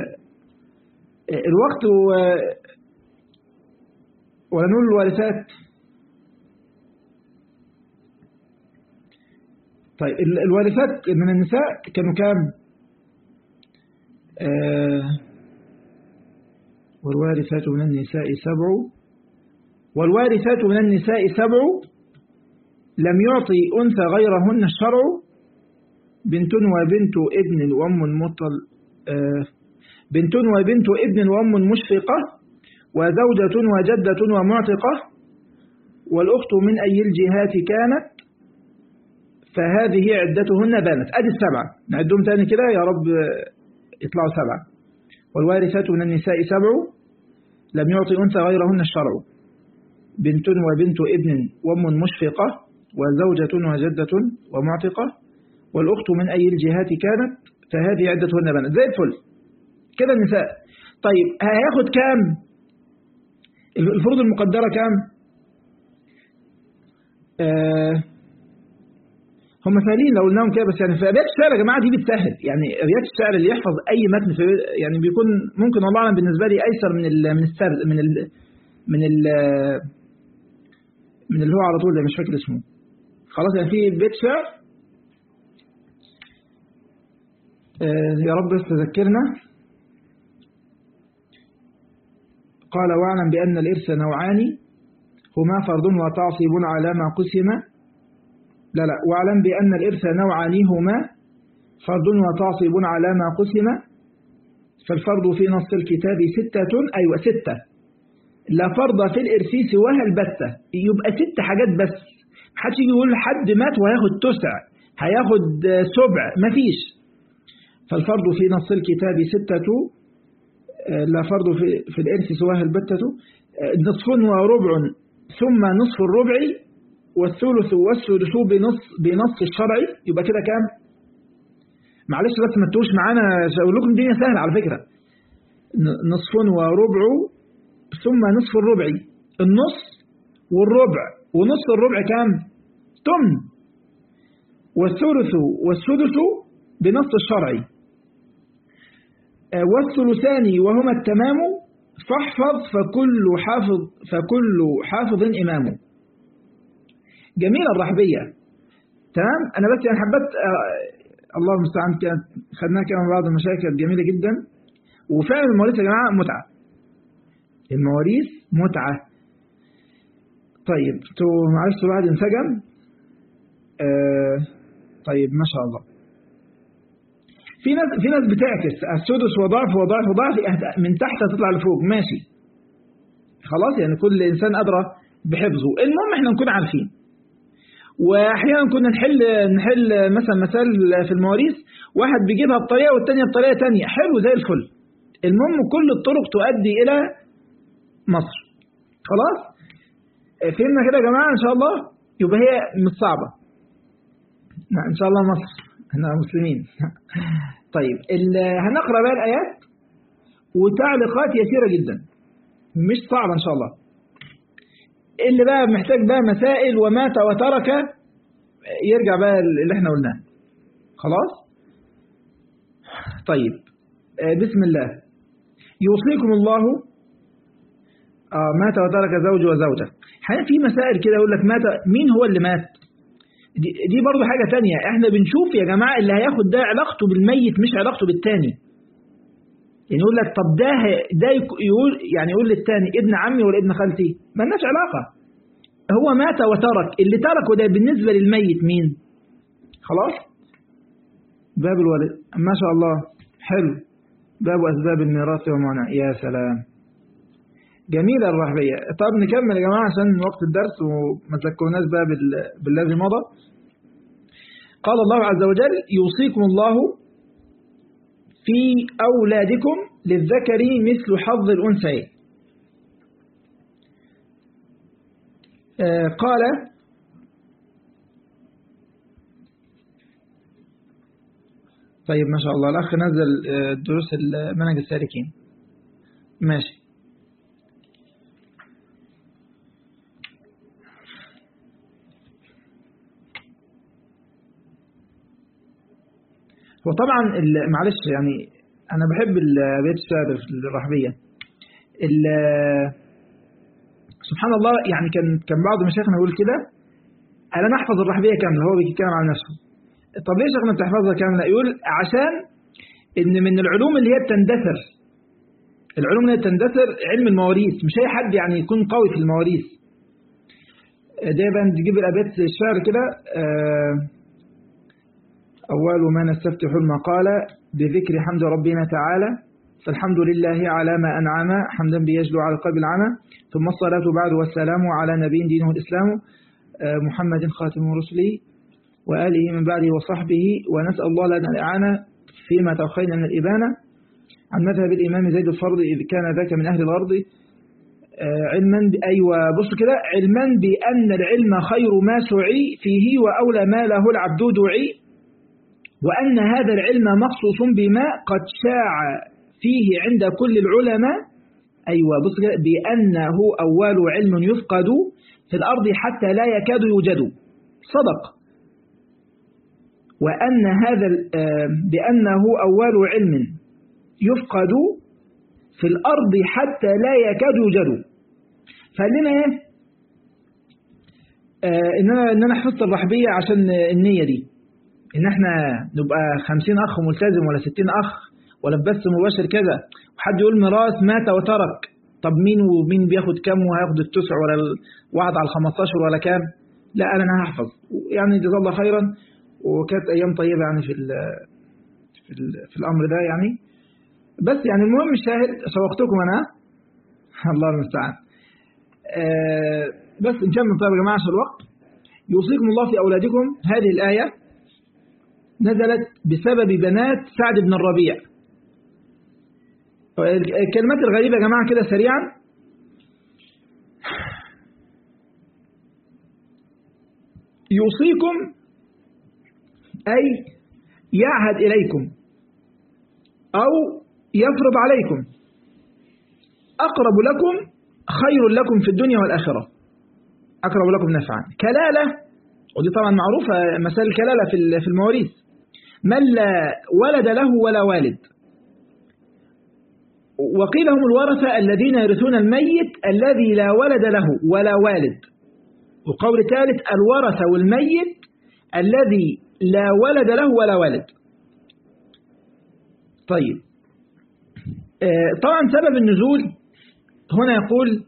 الوقت و ولا نقول الوارثات طيب الوارثات من النساء كانوا كام آه والوارثات من النساء سبع والوارثات من النساء سبع لم يعطي أنثى غيرهن الشرع بنت وبنت ابن وأم مطل آه بنت وبنت ابن وأم مشفقة وزوجة وجدة ومعتقة والأخت من أي الجهات كانت فهذه عدتهن بانت أدي السبعة نعدهم تاني كده يا رب يطلعوا سبعة والوارثات من النساء سبع لم يعطي أنثى غيرهن الشرع بنت وبنت ابن وأم مشفقة وزوجة وجدة ومعتقة والأخت من أي الجهات كانت فهذه عدتهن بنات زي الفل كده النساء طيب هياخد كام الفروض المقدرة كام آه هم سهلين لو قلناهم كده بس يعني في ابيات الشعر يا جماعه دي بتسهل يعني ابيات الشعر اللي يحفظ اي متن في يعني بيكون ممكن والله اعلم بالنسبه لي ايسر من ال من السرد من ال من ال من اللي هو على طول ده مش فاكر اسمه خلاص يعني في بيت شعر آه يا رب بس تذكرنا قال واعلم بأن الإرث نوعان هما فرض وتعصيب على ما قسم لا لا واعلم بأن الإرث نوعان هما فرض وتعصيب على ما قسم فالفرض في نص الكتاب ستة أيوة ستة لا فرض في الإرث سواها البتة يبقى ست حاجات بس محدش يجي يقول حد مات وهياخد تسع هياخد سبع مفيش فالفرض في نص الكتاب ستة لا فرض في, في الإرث سواها البتة نصف وربع ثم نصف الربع والثلث والسدس بنص بنص الشرعي يبقى كده كام معلش بس ما تتوش معانا اقول لكم الدنيا سهله على فكره نصف وربع ثم نصف الربع النص والربع ونص الربع كام تمن والثلث والسدس بنص الشرعي والثلثان وهما التمام فاحفظ فكل حافظ فكل حافظ إمامه جميلة الرحبية تمام أنا بس يعني حبيت آه الله المستعان كانت خدناها كده من بعض المشاكل كانت جميلة جدا وفعلا المواريث يا جماعة متعة المواريث متعة طيب تو معلش واحد انسجم آه طيب ما شاء الله في ناس في ناس بتعكس السدس وضعف وضعف وضعف من تحت تطلع لفوق ماشي خلاص يعني كل انسان ادرى بحفظه المهم احنا نكون عارفين واحيانا كنا نحل نحل مثلا مثال في المواريث واحد بيجيبها بطريقه والثانيه بطريقه ثانيه حلو زي الفل المهم كل الطرق تؤدي الى مصر خلاص فهمنا كده يا جماعه ان شاء الله يبقى هي مش صعبه ان شاء الله مصر احنا مسلمين طيب هنقرا بقى الايات وتعليقات يسيره جدا مش صعبه ان شاء الله اللي بقى محتاج بقى مسائل ومات وترك يرجع بقى اللي احنا قلناه خلاص طيب بسم الله يوصيكم الله آه مات وترك زوج وزوجة في مسائل كده يقول لك مات مين هو اللي مات دي, دي برضه حاجة تانية احنا بنشوف يا جماعة اللي هياخد ده علاقته بالميت مش علاقته بالتاني يعني يقول لك طب ده ده يقول يعني يقول للتاني ابن عمي ولا ابن خالتي ما لناش علاقة هو مات وترك اللي تركه ده بالنسبة للميت مين خلاص باب الولد ما شاء الله حلو باب أسباب الميراث ومعنى يا سلام جميلة الرهبية طب نكمل يا جماعة عشان وقت الدرس وما تذكروناش بقى بالذي مضى قال الله عز وجل يوصيكم الله في أولادكم للذكر مثل حظ الأنثيين آه قال طيب ما شاء الله الأخ نزل دروس المنهج السالكين ماشي وطبعا معلش يعني أنا بحب بيت الشعر الرحبية سبحان الله يعني كان كان بعض مشايخنا يقول كده أنا أحفظ الرحبية كاملة هو بيتكلم عن نفسه طب ليه شيخنا بتحفظها كاملة يقول عشان إن من العلوم اللي هي بتندثر العلوم اللي هي بتندثر علم المواريث مش أي حد يعني يكون قوي في المواريث دايما تجيب الأبيات الشعر كده آه أول ما نستفتح المقال بذكر حمد ربنا تعالى فالحمد لله على ما أنعم حمدا بيجلو على القلب العمى ثم الصلاة بعد والسلام على نبي دينه الإسلام محمد خاتم رسله وآله من بعده وصحبه ونسأل الله لنا الإعانة فيما توخينا من الإبانة عن مذهب الإمام زيد الفرض إذ كان ذاك من أهل الأرض علما أيوة بص كده علما بأن العلم خير ما سعي فيه وأولى ما له العبد دعي وأن هذا العلم مخصوص بما قد شاع فيه عند كل العلماء أيوة بص كده بأنه أول علم يفقد في الأرض حتى لا يكاد يوجد صدق وأن هذا بأنه أول علم يفقد في الأرض حتى لا يكاد يوجد فقال ايه آه ان انا ان انا حفظت الرحبيه عشان النيه دي ان احنا نبقى 50 اخ ملتزم ولا 60 اخ ولا بس مباشر كذا وحد يقول ميراث مات وترك طب مين ومين بياخد كام وهياخد التسع ولا الواحد على ال 15 ولا كام لا انا انا هحفظ يعني جزاه الله خيرا وكانت ايام طيبه يعني في ال في, ال في الامر ده يعني بس يعني المهم الشاهد شوقتكم انا الله المستعان آه بس نكمل طيب يا جماعة عشان الوقت يوصيكم الله في أولادكم هذه الآية نزلت بسبب بنات سعد بن الربيع الكلمات الغريبة يا جماعة كده سريعا يوصيكم أي يعهد إليكم أو يفرض عليكم أقرب لكم خير لكم في الدنيا والآخرة أقرب لكم نفعا كلالة ودي طبعا معروفة مسائل الكلالة في في المواريث من لا ولد له ولا والد وقيل هم الورثة الذين يرثون الميت الذي لا ولد له ولا والد وقول ثالث الورثة والميت الذي لا ولد له ولا والد طيب طبعا سبب النزول هنا يقول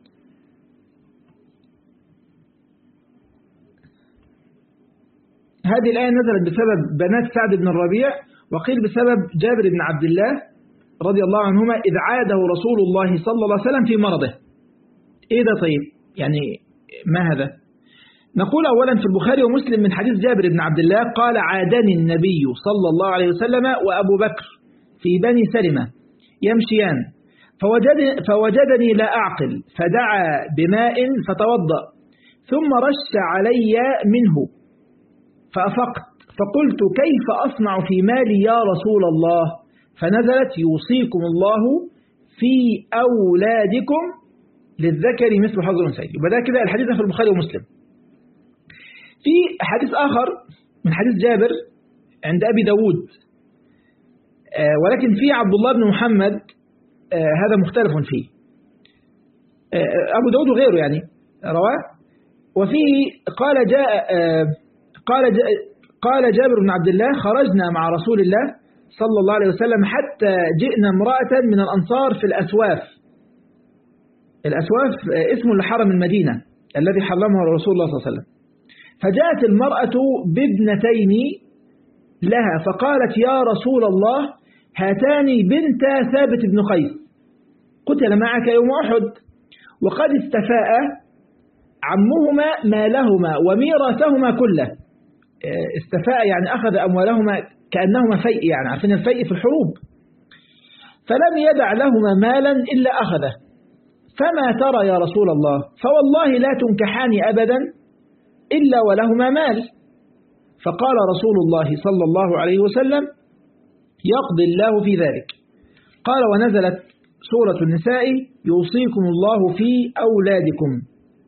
هذه الآية نزلت بسبب بنات سعد بن الربيع وقيل بسبب جابر بن عبد الله رضي الله عنهما إذ عاده رسول الله صلى الله عليه وسلم في مرضه إيه ده طيب يعني ما هذا نقول أولا في البخاري ومسلم من حديث جابر بن عبد الله قال عادني النبي صلى الله عليه وسلم وأبو بكر في بني سلمة يمشيان فوجدني, فوجدني لا أعقل فدعا بماء فتوضأ ثم رش علي منه فأفقت فقلت كيف أصنع في مالي يا رسول الله فنزلت يوصيكم الله في أولادكم للذكر مثل حظ الأنثيين يبقى ده كده الحديث في البخاري ومسلم في حديث آخر من حديث جابر عند أبي داود ولكن في عبد الله بن محمد هذا مختلف فيه أبو داود وغيره يعني رواه وفيه قال جاء قال جاء قال جابر بن عبد الله خرجنا مع رسول الله صلى الله عليه وسلم حتى جئنا امرأة من الأنصار في الأسواف الأسواف اسم لحرم المدينة الذي حرمه رسول الله صلى الله عليه وسلم فجاءت المرأة بابنتين لها فقالت يا رسول الله هاتان بنت ثابت بن قيس قتل معك يوم أحد وقد استفاء عمهما مالهما وميراثهما كله استفاء يعني أخذ أموالهما كأنهما فيء يعني عارفين الفيء في الحروب فلم يدع لهما مالا إلا أخذه فما ترى يا رسول الله فوالله لا تنكحان أبدا إلا ولهما مال فقال رسول الله صلى الله عليه وسلم يقضي الله في ذلك قال ونزلت سورة النساء يوصيكم الله في أولادكم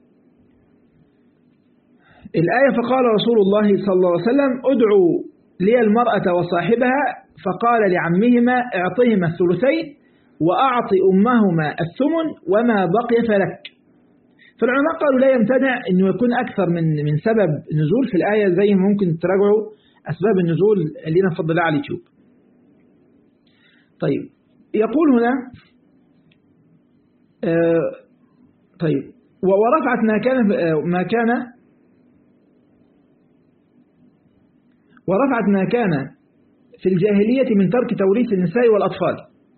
الآية فقال رسول الله صلى الله عليه وسلم ادعوا لي المرأة وصاحبها فقال لعمهما اعطهما الثلثين وأعط أمهما الثمن وما بقي فلك فالعلماء قالوا لا يمتنع أنه يكون أكثر من من سبب نزول في الآية زي ما ممكن تراجعوا أسباب النزول اللي نفضل على اليوتيوب طيب يقول هنا آه طيب ورفعت ما كان ما كان ورفعت ما كان في الجاهلية من ترك توريث النساء والأطفال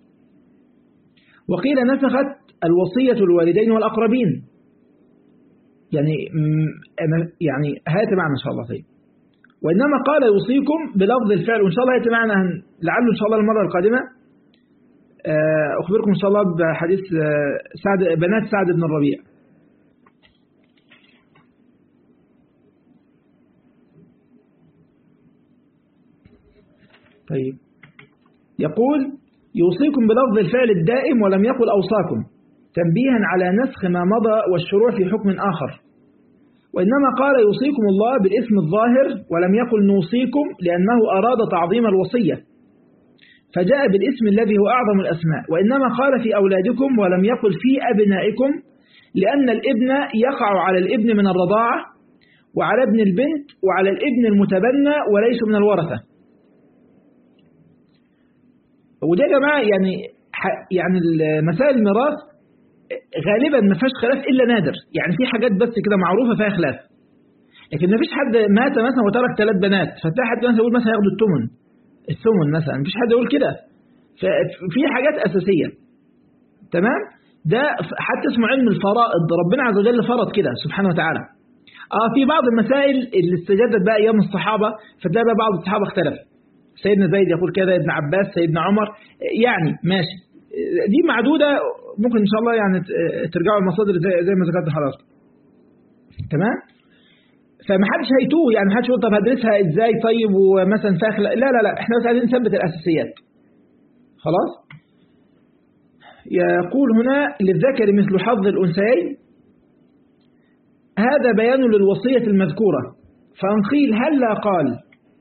وقيل نسخت الوصية الوالدين والأقربين يعني يعني هات معنا إن شاء الله طيب وإنما قال يوصيكم بلفظ الفعل وإن شاء الله يأتي معنا لعله إن شاء الله المرة القادمة آه، أخبركم إن شاء الله بحديث آه، سعد بنات سعد بن الربيع طيب يقول يوصيكم بلفظ الفعل الدائم ولم يقل أوصاكم تنبيها على نسخ ما مضى والشروع في حكم آخر وإنما قال يوصيكم الله بالاسم الظاهر ولم يقل نوصيكم لأنه أراد تعظيم الوصية فجاء بالاسم الذي هو أعظم الأسماء وإنما قال في أولادكم ولم يقل في أبنائكم لأن الابن يقع على الابن من الرضاعة وعلى ابن البنت وعلى الابن المتبنى وليس من الورثة وده يا جماعة يعني يعني مسائل الميراث غالبا ما فيهاش خلاف إلا نادر يعني في حاجات بس كده معروفة فيها خلاف لكن ما فيش حد مات مثلا وترك ثلاث بنات فتلاقي حد مثلا يقول مثلا ياخدوا الثمن الثمن مثلا مفيش حد يقول كده ففي حاجات أساسية تمام ده حتى اسمه علم الفرائض ربنا عز وجل فرض كده سبحانه وتعالى اه في بعض المسائل اللي استجدت بقى ايام الصحابه فتلاقي بقى بعض الصحابه اختلف سيدنا زيد يقول كذا ابن عباس سيدنا عمر يعني ماشي دي معدودة ممكن إن شاء الله يعني ترجعوا المصادر زي, زي ما ذكرت حضرتك تمام فما حدش هيتوه يعني ما حدش يقول طب هدرسها ازاي طيب ومثلا فاخر لا لا لا احنا بس عايزين نثبت الاساسيات خلاص يقول هنا للذكر مثل حظ الانثيين هذا بيان للوصية المذكورة فان قيل هل قال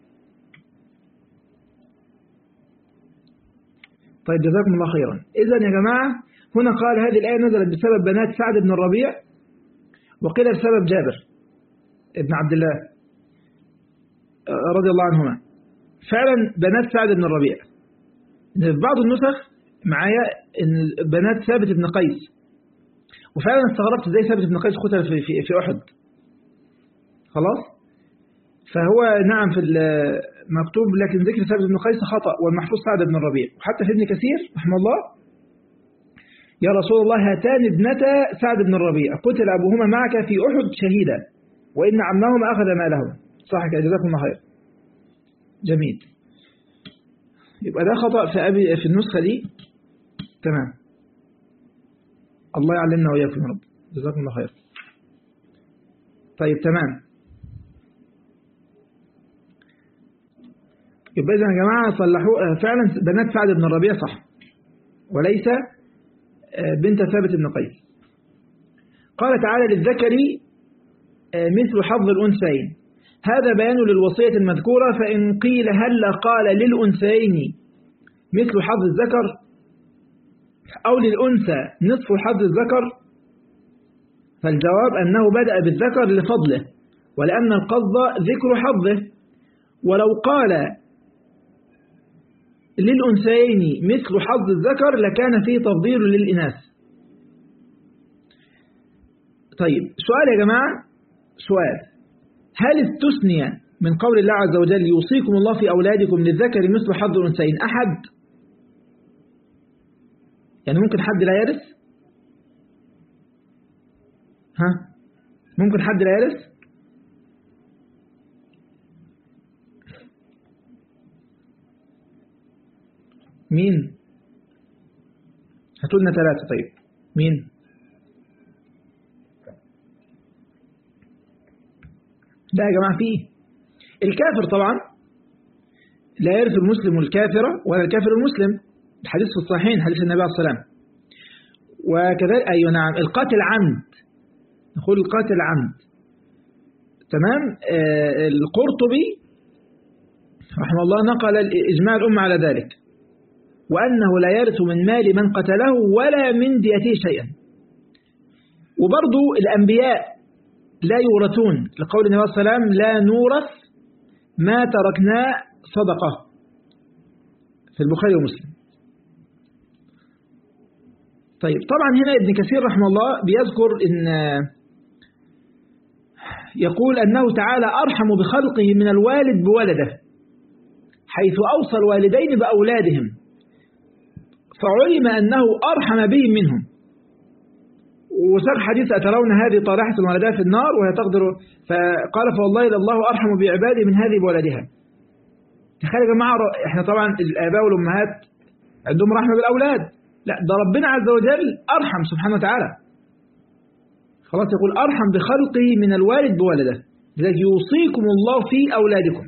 طيب جزاكم الله خيرا إذا يا جماعة هنا قال هذه الآية نزلت بسبب بنات سعد بن الربيع وقيل بسبب جابر ابن عبد الله رضي الله عنهما فعلا بنات سعد بن الربيع في بعض النسخ معايا ان بنات ثابت بن قيس وفعلا استغربت ازاي ثابت بن قيس قتل في, في, في أحد خلاص فهو نعم في مكتوب لكن ذكر ثابت بن قيس خطأ والمحفوظ سعد بن الربيع وحتى في ابن كثير رحمه الله يا رسول الله هاتان ابنتا سعد بن الربيع قتل أبوهما معك في أحد شهيدا وإن عمهما أخذ مالهما صح كده جزاكم الله خير جميل يبقى ده خطأ في أبي في النسخة دي تمام الله يعلمنا وإياكم يا رب جزاكم الله خير طيب تمام يبقى إذا يا جماعة صلحوا فعلا بنات سعد بن الربيع صح وليس بنت ثابت بن قيس قال تعالى للذكر مثل حظ الأنثيين هذا بيان للوصية المذكورة فإن قيل هل قال للأنثيين مثل حظ الذكر أو للأنثى نصف حظ الذكر فالجواب أنه بدأ بالذكر لفضله ولأن القصد ذكر حظه ولو قال للأنثيين مثل حظ الذكر لكان فيه تفضيل للإناث طيب سؤال يا جماعة سؤال هل استثني من قول الله عز وجل يوصيكم الله في أولادكم للذكر مثل حظ الأنثيين أحد يعني ممكن حد لا يرث ها ممكن حد لا يرث مين هاتوا لنا ثلاثة طيب مين لا يا جماعة فيه الكافر طبعا لا يرث المسلم الكافرة ولا الكافر المسلم الحديث في الصحيحين حديث النبي عليه الصلاة والسلام وكذلك أيوة نعم القاتل عمد نقول القاتل عمد تمام آه القرطبي رحمه الله نقل إجماع الأمة على ذلك وأنه لا يرث من مال من قتله ولا من ديته شيئا وبرضو الأنبياء لا يورثون لقول النبي صلى الله عليه وسلم لا نورث ما تركنا صدقة في البخاري ومسلم طيب طبعا هنا ابن كثير رحمه الله بيذكر إن يقول أنه تعالى أرحم بخلقه من الوالد بولده حيث أوصى الوالدين بأولادهم فعلم أنه أرحم بهم منهم وساق حديث أترون هذه طارحة ولدها في النار وهي تقدر فقال فوالله الله أرحم بعباده من هذه بولدها تخيل يا جماعة احنا طبعا الآباء والأمهات عندهم رحمة بالأولاد لا ده ربنا عز وجل أرحم سبحانه وتعالى خلاص يقول أرحم بخلقه من الوالد بولده لذلك يوصيكم الله في أولادكم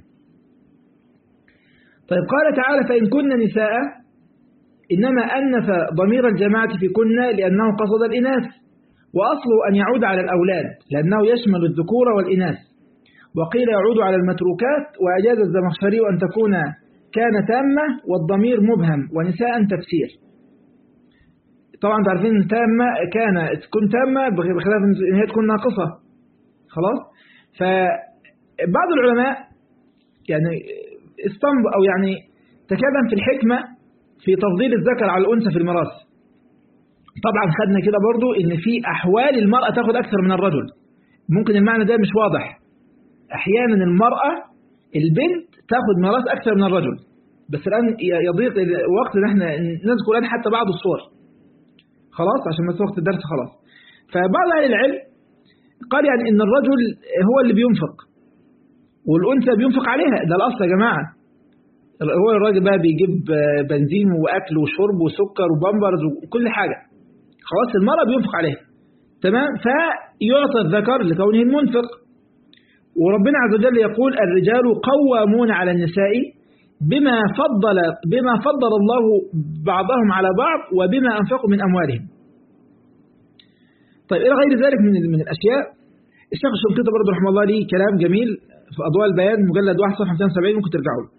طيب قال تعالى فإن كن نساء إنما أنف ضمير الجماعة في كن لأنه قصد الإناث وأصله أن يعود على الأولاد لأنه يشمل الذكور والإناث وقيل يعود على المتروكات وأجاز الزمخشري أن تكون كان تامة والضمير مبهم ونساء تفسير طبعا تعرفين تامة كان تكون تامة بخلاف ان هي تكون ناقصة خلاص فبعض العلماء يعني استنب أو يعني تكلم في الحكمة في تفضيل الذكر على الأنثى في الميراث طبعا خدنا كده برضو ان في أحوال المرأة تاخد أكثر من الرجل ممكن المعنى ده مش واضح أحيانا المرأة البنت تاخد ميراث أكثر من الرجل بس الآن يضيق الوقت ان احنا نذكر الآن حتى بعض الصور خلاص عشان بس وقت الدرس خلاص فبعض أهل العلم قال يعني ان الرجل هو اللي بينفق والأنثى بينفق عليها ده الأصل يا جماعة هو الراجل بقى بيجيب بنزين وأكل وشرب وسكر وبامبرز وكل حاجة خلاص المرأة بينفق عليها تمام فيعطى الذكر لكونه المنفق وربنا عز وجل يقول الرجال قوامون على النساء بما فضل بما فضل الله بعضهم على بعض وبما أنفقوا من أموالهم طيب إلى غير ذلك من من الأشياء الشيخ الشنقيطي برضه رحمه الله ليه كلام جميل في أضواء البيان مجلد 1 صفحة 270 ممكن ترجعوا له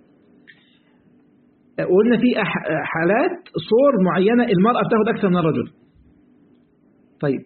وقلنا في حالات صور معينة المرأة بتاخد أكثر من الرجل طيب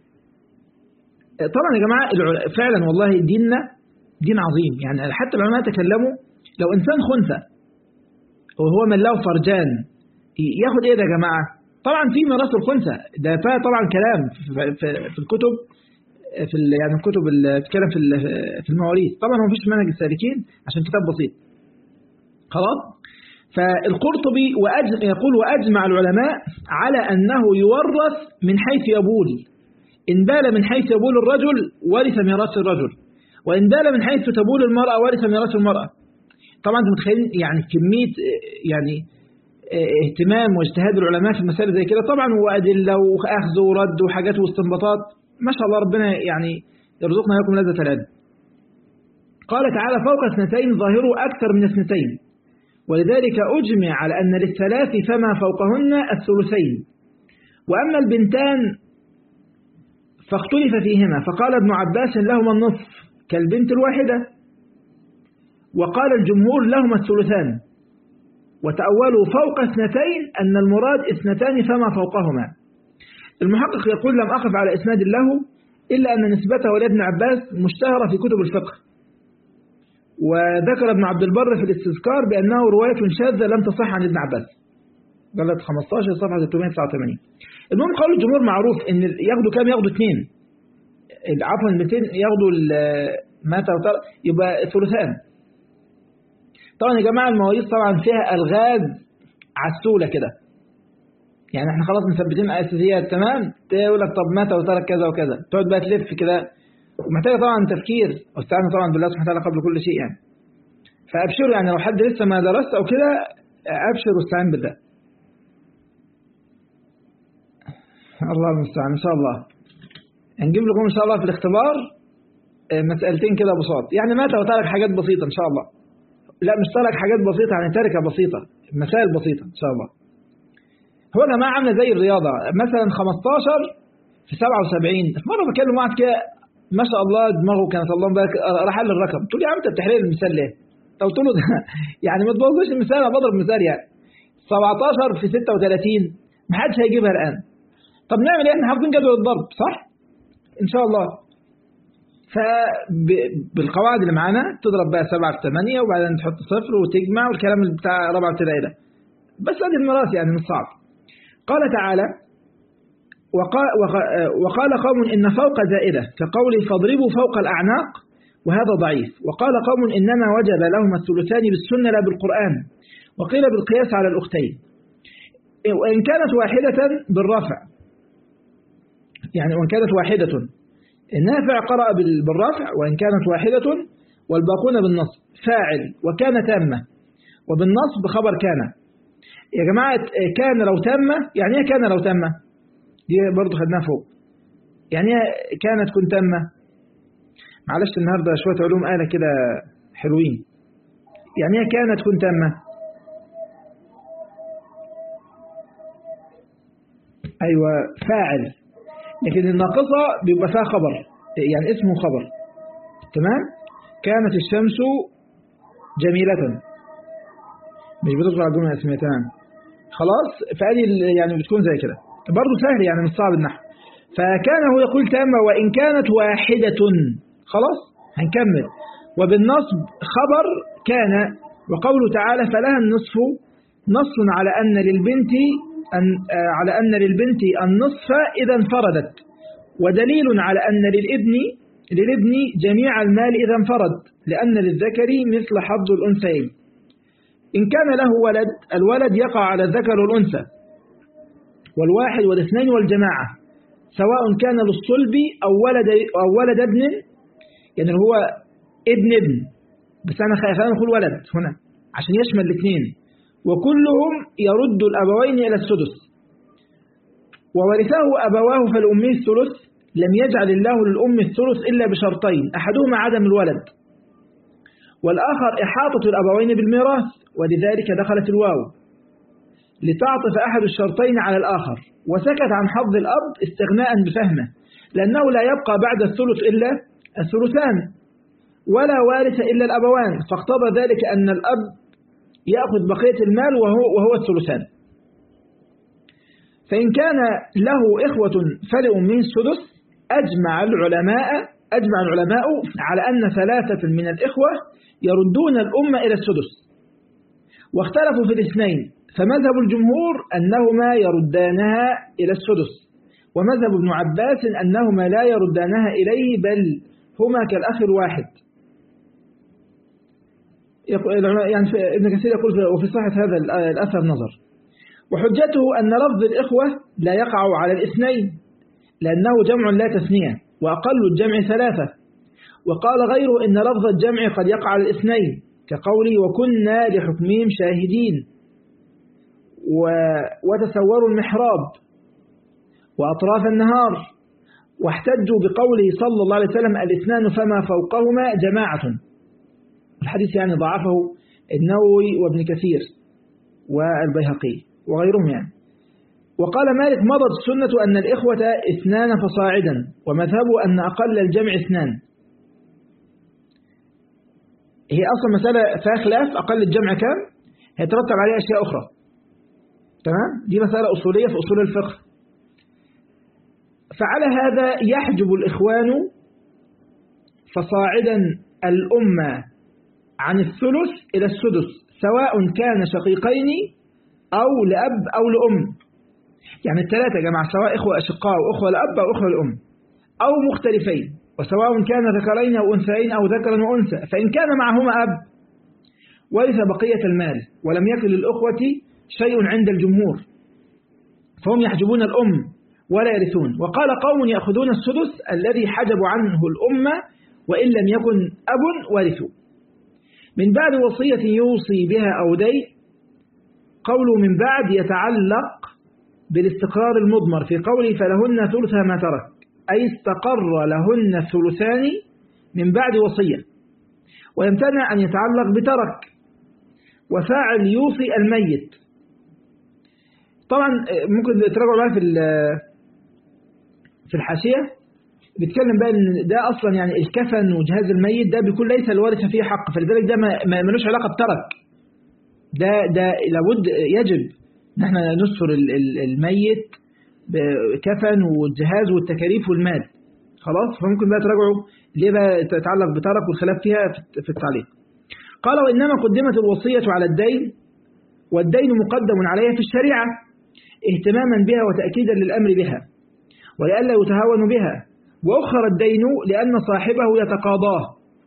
طبعا يا جماعة فعلا والله ديننا دين عظيم يعني حتى العلماء تكلموا لو إنسان خنثى وهو من له فرجان ياخد إيه ده يا جماعة طبعا في ميراث الخنثى ده فيها طبعا كلام في الكتب في يعني الكتب اللي بتتكلم في في المواريث طبعا هو مفيش منهج السالكين عشان كتاب بسيط خلاص فالقرطبي وأجم يقول وأجمع العلماء على أنه يورث من حيث يبول إن بال من حيث يبول الرجل ورث ميراث الرجل وإن بال من حيث تبول المرأة ورث ميراث المرأة طبعا انتم متخيلين يعني كمية يعني اهتمام واجتهاد العلماء في المسائل زي كده طبعا وأدلة وأخذ ورد وحاجات واستنباطات ما شاء الله ربنا يعني يرزقنا لكم لذة العلم قال تعالى فوق اثنتين ظاهره أكثر من اثنتين ولذلك أجمع على أن للثلاث فما فوقهن الثلثين وأما البنتان فاختلف فيهما فقال ابن عباس لهما النصف كالبنت الواحدة وقال الجمهور لهما الثلثان وتأولوا فوق اثنتين أن المراد اثنتان فما فوقهما المحقق يقول لم أقف على إسناد له إلا أن نسبته لابن عباس مشتهرة في كتب الفقه وذكر ابن عبد البر في الاستذكار بأنه رواية شاذة لم تصح عن ابن عباس قالت 15 صفحة 389 المهم قول الجمهور معروف ان ياخدوا كام ياخدوا اثنين عفوا الاثنين ياخدوا ما يبقى ثلثان طبعا يا جماعة المواريث طبعا فيها ألغاز عسولة كده يعني احنا خلاص مثبتين الأساسيات تمام تقول لك طب متى وترك كذا وكذا تقعد بقى تلف كده ومحتاجة طبعا تفكير واستعانة طبعا بالله سبحانه وتعالى قبل كل شيء يعني فأبشروا يعني لو حد لسه ما درست أو كده أبشر واستعين بالله الله المستعان إن شاء الله هنجيب لكم إن شاء الله في الاختبار مسألتين كده بساط يعني متى وترك حاجات بسيطة إن شاء الله لا مش ترك حاجات بسيطة يعني تركة بسيطة مسائل بسيطة إن شاء الله هو يا جماعة عاملة زي الرياضة مثلا 15 في 77 في مرة بكلم واحد كده ما شاء الله دماغه كانت الله مبارك راح قال الرقم تقول يا عم انت بتحرق المثال ليه؟ قلت له يعني ما تبوظش المثال انا بضرب مثال يعني 17 في 36 ما حدش هيجيبها الان طب نعمل ايه احنا حافظين جدول الضرب صح؟ ان شاء الله فبالقواعد اللي معانا تضرب بقى 7 في 8 وبعدين تحط صفر وتجمع والكلام اللي بتاع رابعه ابتدائي ده بس ادي الميراث يعني مش صعب قال تعالى وقال, وقال قوم إن فوق زائدة كقوله فاضربوا فوق الأعناق وهذا ضعيف وقال قوم إنما وجب لهم الثلثان بالسنة لا بالقرآن وقيل بالقياس على الأختين وإن كانت واحدة بالرفع يعني وإن كانت واحدة النافع قرأ بالرفع وإن كانت واحدة والباقون بالنصب فاعل وكان تامة وبالنصب خبر كان يا جماعة كان لو تم يعني ايه كان لو تم دي برضو خدناها فوق يعني ايه كانت كن تم معلش النهاردة شوية علوم آلة كده حلوين يعني ايه كانت كن تم أيوة فاعل لكن الناقصة بيبقى فيها خبر يعني اسمه خبر تمام كانت الشمس جميلة مش بتدخل على الجملة الاسمية تمام خلاص فادي يعني بتكون زي كده برضه سهل يعني مش صعب النحو فكان هو يقول تامة وإن كانت واحدة خلاص هنكمل وبالنصب خبر كان وقوله تعالى فلها النصف نص على أن للبنت أن على أن للبنت النصف إذا انفردت ودليل على أن للابن للابن جميع المال إذا انفرد لأن للذكر مثل حظ الأنثيين إن كان له ولد الولد يقع على الذكر والأنثى والواحد والاثنين والجماعة سواء كان للصلب أو ولد, أو ولد ابن يعني هو ابن ابن بس أنا خلينا نقول ولد هنا عشان يشمل الاثنين وكلهم يرد الأبوين إلى السدس وورثه أبواه فالأمي الثلث لم يجعل الله للأم الثلث إلا بشرطين أحدهما عدم الولد والآخر إحاطة الأبوين بالميراث ولذلك دخلت الواو لتعطف أحد الشرطين على الآخر وسكت عن حظ الأب استغناء بفهمه لأنه لا يبقى بعد الثلث إلا الثلثان ولا وارث إلا الأبوان فاقتضى ذلك أن الأب يأخذ بقية المال وهو, وهو الثلثان فإن كان له إخوة فلأمه السدس أجمع العلماء أجمع العلماء على أن ثلاثة من الإخوة يردون الأمة إلى السدس واختلفوا في الاثنين فمذهب الجمهور أنهما يردانها إلى السدس ومذهب ابن عباس أنهما لا يردانها إليه بل هما كالأخ الواحد يعني ابن كثير يقول وفي صحة هذا الأثر نظر وحجته أن لفظ الإخوة لا يقع على الاثنين لأنه جمع لا تثنية وأقل الجمع ثلاثة وقال غيره إن لفظ الجمع قد يقع على الاثنين كقوله وكنا لحكمهم شاهدين و... وتسوروا المحراب وأطراف النهار واحتجوا بقوله صلى الله عليه وسلم الاثنان فما فوقهما جماعة الحديث يعني ضعفه النووي وابن كثير والبيهقي وغيرهم يعني وقال مالك مضت السنة أن الإخوة اثنان فصاعدا ومذهبه أن أقل الجمع اثنان هي أصلا مسألة فيها خلاف أقل الجمع كام هيترتب عليها أشياء أخرى تمام دي مسألة أصولية في أصول الفقه فعلى هذا يحجب الإخوان فصاعدا الأمة عن الثلث إلى السدس سواء كان شقيقين أو لأب أو لأم يعني الثلاثة يا جماعة سواء إخوة أشقاء وأخوة لأب أو أخوة لأم أو مختلفين وسواء كان ذكرين أو أنثيين أو ذكرا وأنثى فإن كان معهما أب ورث بقية المال ولم يكن للأخوة شيء عند الجمهور فهم يحجبون الأم ولا يرثون وقال قوم يأخذون السدس الذي حجب عنه الأمة وإن لم يكن أب ورثوا من بعد وصية يوصي بها أو دين قوله من بعد يتعلق بالاستقرار المضمر في قوله فلهن ثلثها ما ترك أي استقر لهن الثلثان من بعد وصية ويمتنع أن يتعلق بترك وفاعل يوصي الميت طبعا ممكن تراجعوا معايا في في الحاشية بيتكلم بقى ان ده اصلا يعني الكفن وجهاز الميت ده بيكون ليس الوارث فيه حق فلذلك ده ما ملوش علاقه بترك ده ده لابد يجب ان احنا نستر الميت بكفن والجهاز والتكاليف والمال خلاص فممكن بقى تراجعوا ليه بقى تتعلق بترك والخلاف فيها في التعليق قال وإنما قدمت الوصية على الدين والدين مقدم عليها في الشريعة اهتماما بها وتأكيدا للأمر بها ولئلا يتهاون بها وأخر الدين لأن صاحبه يتقاضاه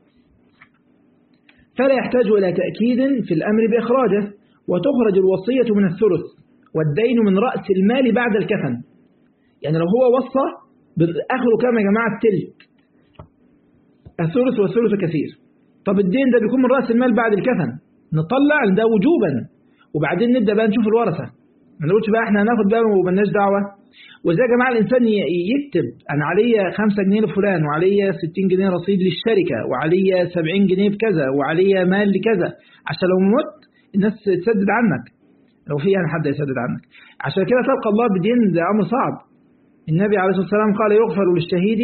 فلا يحتاج إلى تأكيد في الأمر بإخراجه وتخرج الوصية من الثلث والدين من رأس المال بعد الكفن يعني لو هو وصى آخره كام يا جماعة التلت الثلث والثلث كثير طب الدين ده بيكون من رأس المال بعد الكفن نطلع ده وجوبا وبعدين نبدأ بقى نشوف الورثة ما نقولش بقى احنا هناخد بقى ومالناش دعوة وازاي يا جماعة الإنسان يكتب أنا عليا 5 جنيه لفلان وعليا 60 جنيه رصيد للشركة وعليا 70 جنيه بكذا وعليا مال لكذا عشان لو مت الناس تسدد عنك لو في يعني حد يسدد عنك عشان كده تلقى الله بدين ده أمر صعب النبي عليه الصلاة والسلام قال يغفر للشهيد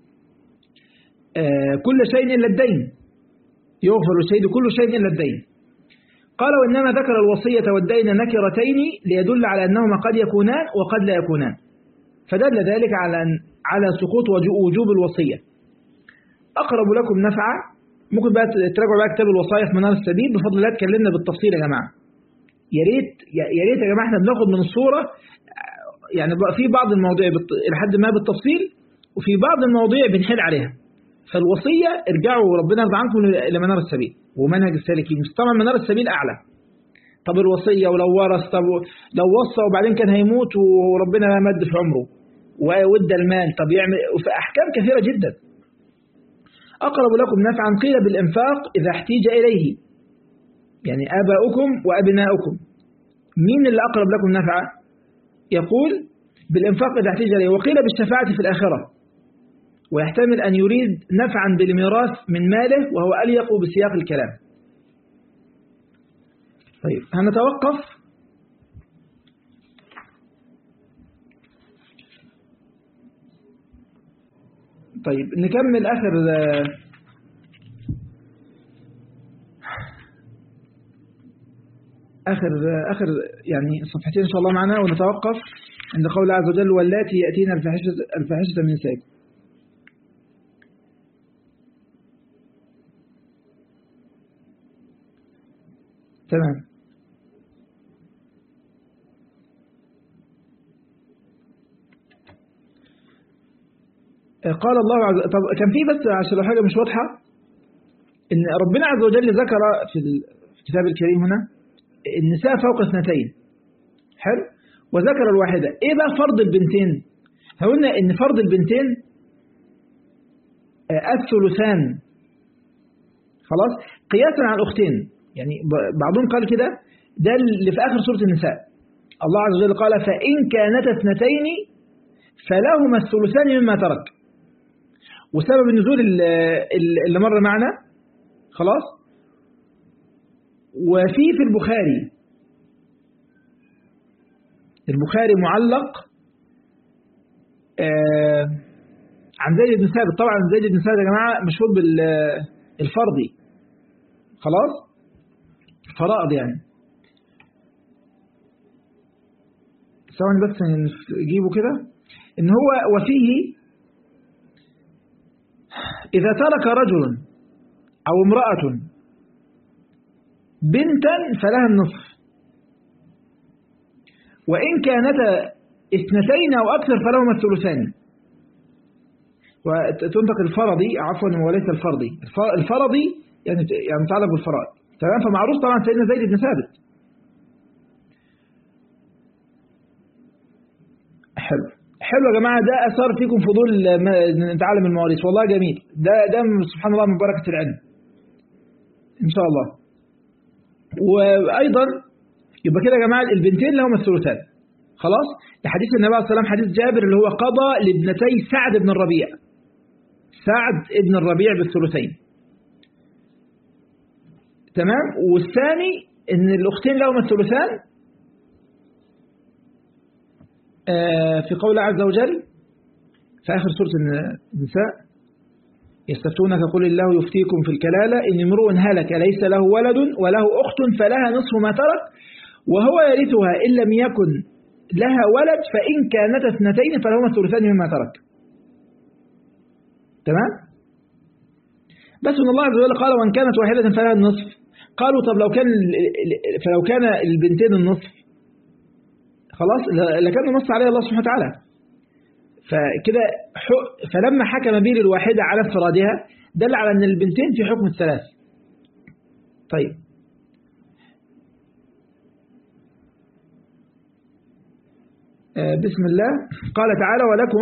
آه كل شيء إلا الدين يغفر للشهيد كل شيء إلا الدين قال وإنما ذكر الوصية والدين نكرتين ليدل على أنهما قد يكونان وقد لا يكونان فدل ذلك على على سقوط وجوب الوصية أقرب لكم نفعا ممكن بقى تراجعوا بقى كتاب الوصايا في منار السبيل بفضل الله اتكلمنا بالتفصيل يا جماعة يا ريت يا ريت يا جماعة احنا بناخد من الصورة يعني في بعض المواضيع لحد ما بالتفصيل وفي بعض المواضيع بنحل عليها فالوصية ارجعوا ربنا يرضى عنكم لمنار السبيل ومنهج السالكين طبعا منار السبيل أعلى طب الوصية ولو ورث طب لو وصى وبعدين كان هيموت وربنا مد في عمره وودى المال طب يعمل في أحكام كثيرة جدا أقرب لكم نفعا قيل بالإنفاق إذا احتيج إليه يعني آباؤكم وأبناؤكم مين اللي أقرب لكم نفعا يقول بالإنفاق إذا احتيج إليه وقيل بالشفاعة في الآخرة ويحتمل أن يريد نفعا بالميراث من ماله وهو أليق بسياق الكلام طيب هنتوقف طيب نكمل آخر آخر آخر يعني صفحتين إن شاء الله معنا ونتوقف عند قول عز وجل واللاتي يأتين الفاحشة الفاحشة من نسائكم تمام قال الله عز وجل طب كان في بس عشان لو حاجة مش واضحة إن ربنا عز وجل ذكر في الكتاب الكريم هنا النساء فوق اثنتين حلو وذكر الواحدة إيه بقى فرض البنتين قلنا إن فرض البنتين الثلثان خلاص قياسا على الأختين يعني بعضهم قال كده ده اللي في آخر سورة النساء الله عز وجل قال فإن كانت اثنتين فلهما الثلثان مما ترك وسبب النزول اللي مر معنا خلاص وفي في البخاري البخاري معلق آه عن زيد بن ثابت طبعا زيد بن ثابت يا جماعة مشهور بالفرضي خلاص فرائض يعني ثواني بس نجيبه كده ان هو وفيه إذا ترك رجل أو امرأة بنتا فلها النصف وإن كانتا اثنتين أو أكثر فلهما الثلثان وتنطق الفرضي عفوا وليس الفرضي الفرضي يعني يعني متعلق بالفرائض تمام فمعروف طبعا سيدنا زيد بن ثابت حلو حلو يا جماعة ده أثار فيكم فضول نتعلم المواريث والله جميل ده ده سبحان الله من بركة العلم إن شاء الله وأيضا يبقى كده يا جماعة البنتين لهم الثلثان خلاص لحديث النبي عليه الصلاة والسلام حديث جابر اللي هو قضى لابنتي سعد بن الربيع سعد ابن الربيع بالثلثين تمام والثاني ان الاختين لهما الثلثان في قول عز وجل في آخر سورة النساء يستفتونك قل الله يفتيكم في الكلالة إن امرؤ هلك ليس له ولد وله أخت فلها نصف ما ترك وهو يرثها إن لم يكن لها ولد فإن كانت اثنتين فلهما الثلثان مما ترك تمام بس ان الله عز وجل قال وان كانت واحدة فلها النصف قالوا طب لو كان فلو كان البنتين النصف خلاص لكان نص عليه الله سبحانه وتعالى فكده فلما حكم به للواحدة على انفرادها دل على أن البنتين في حكم الثلاث طيب بسم الله قال تعالى ولكم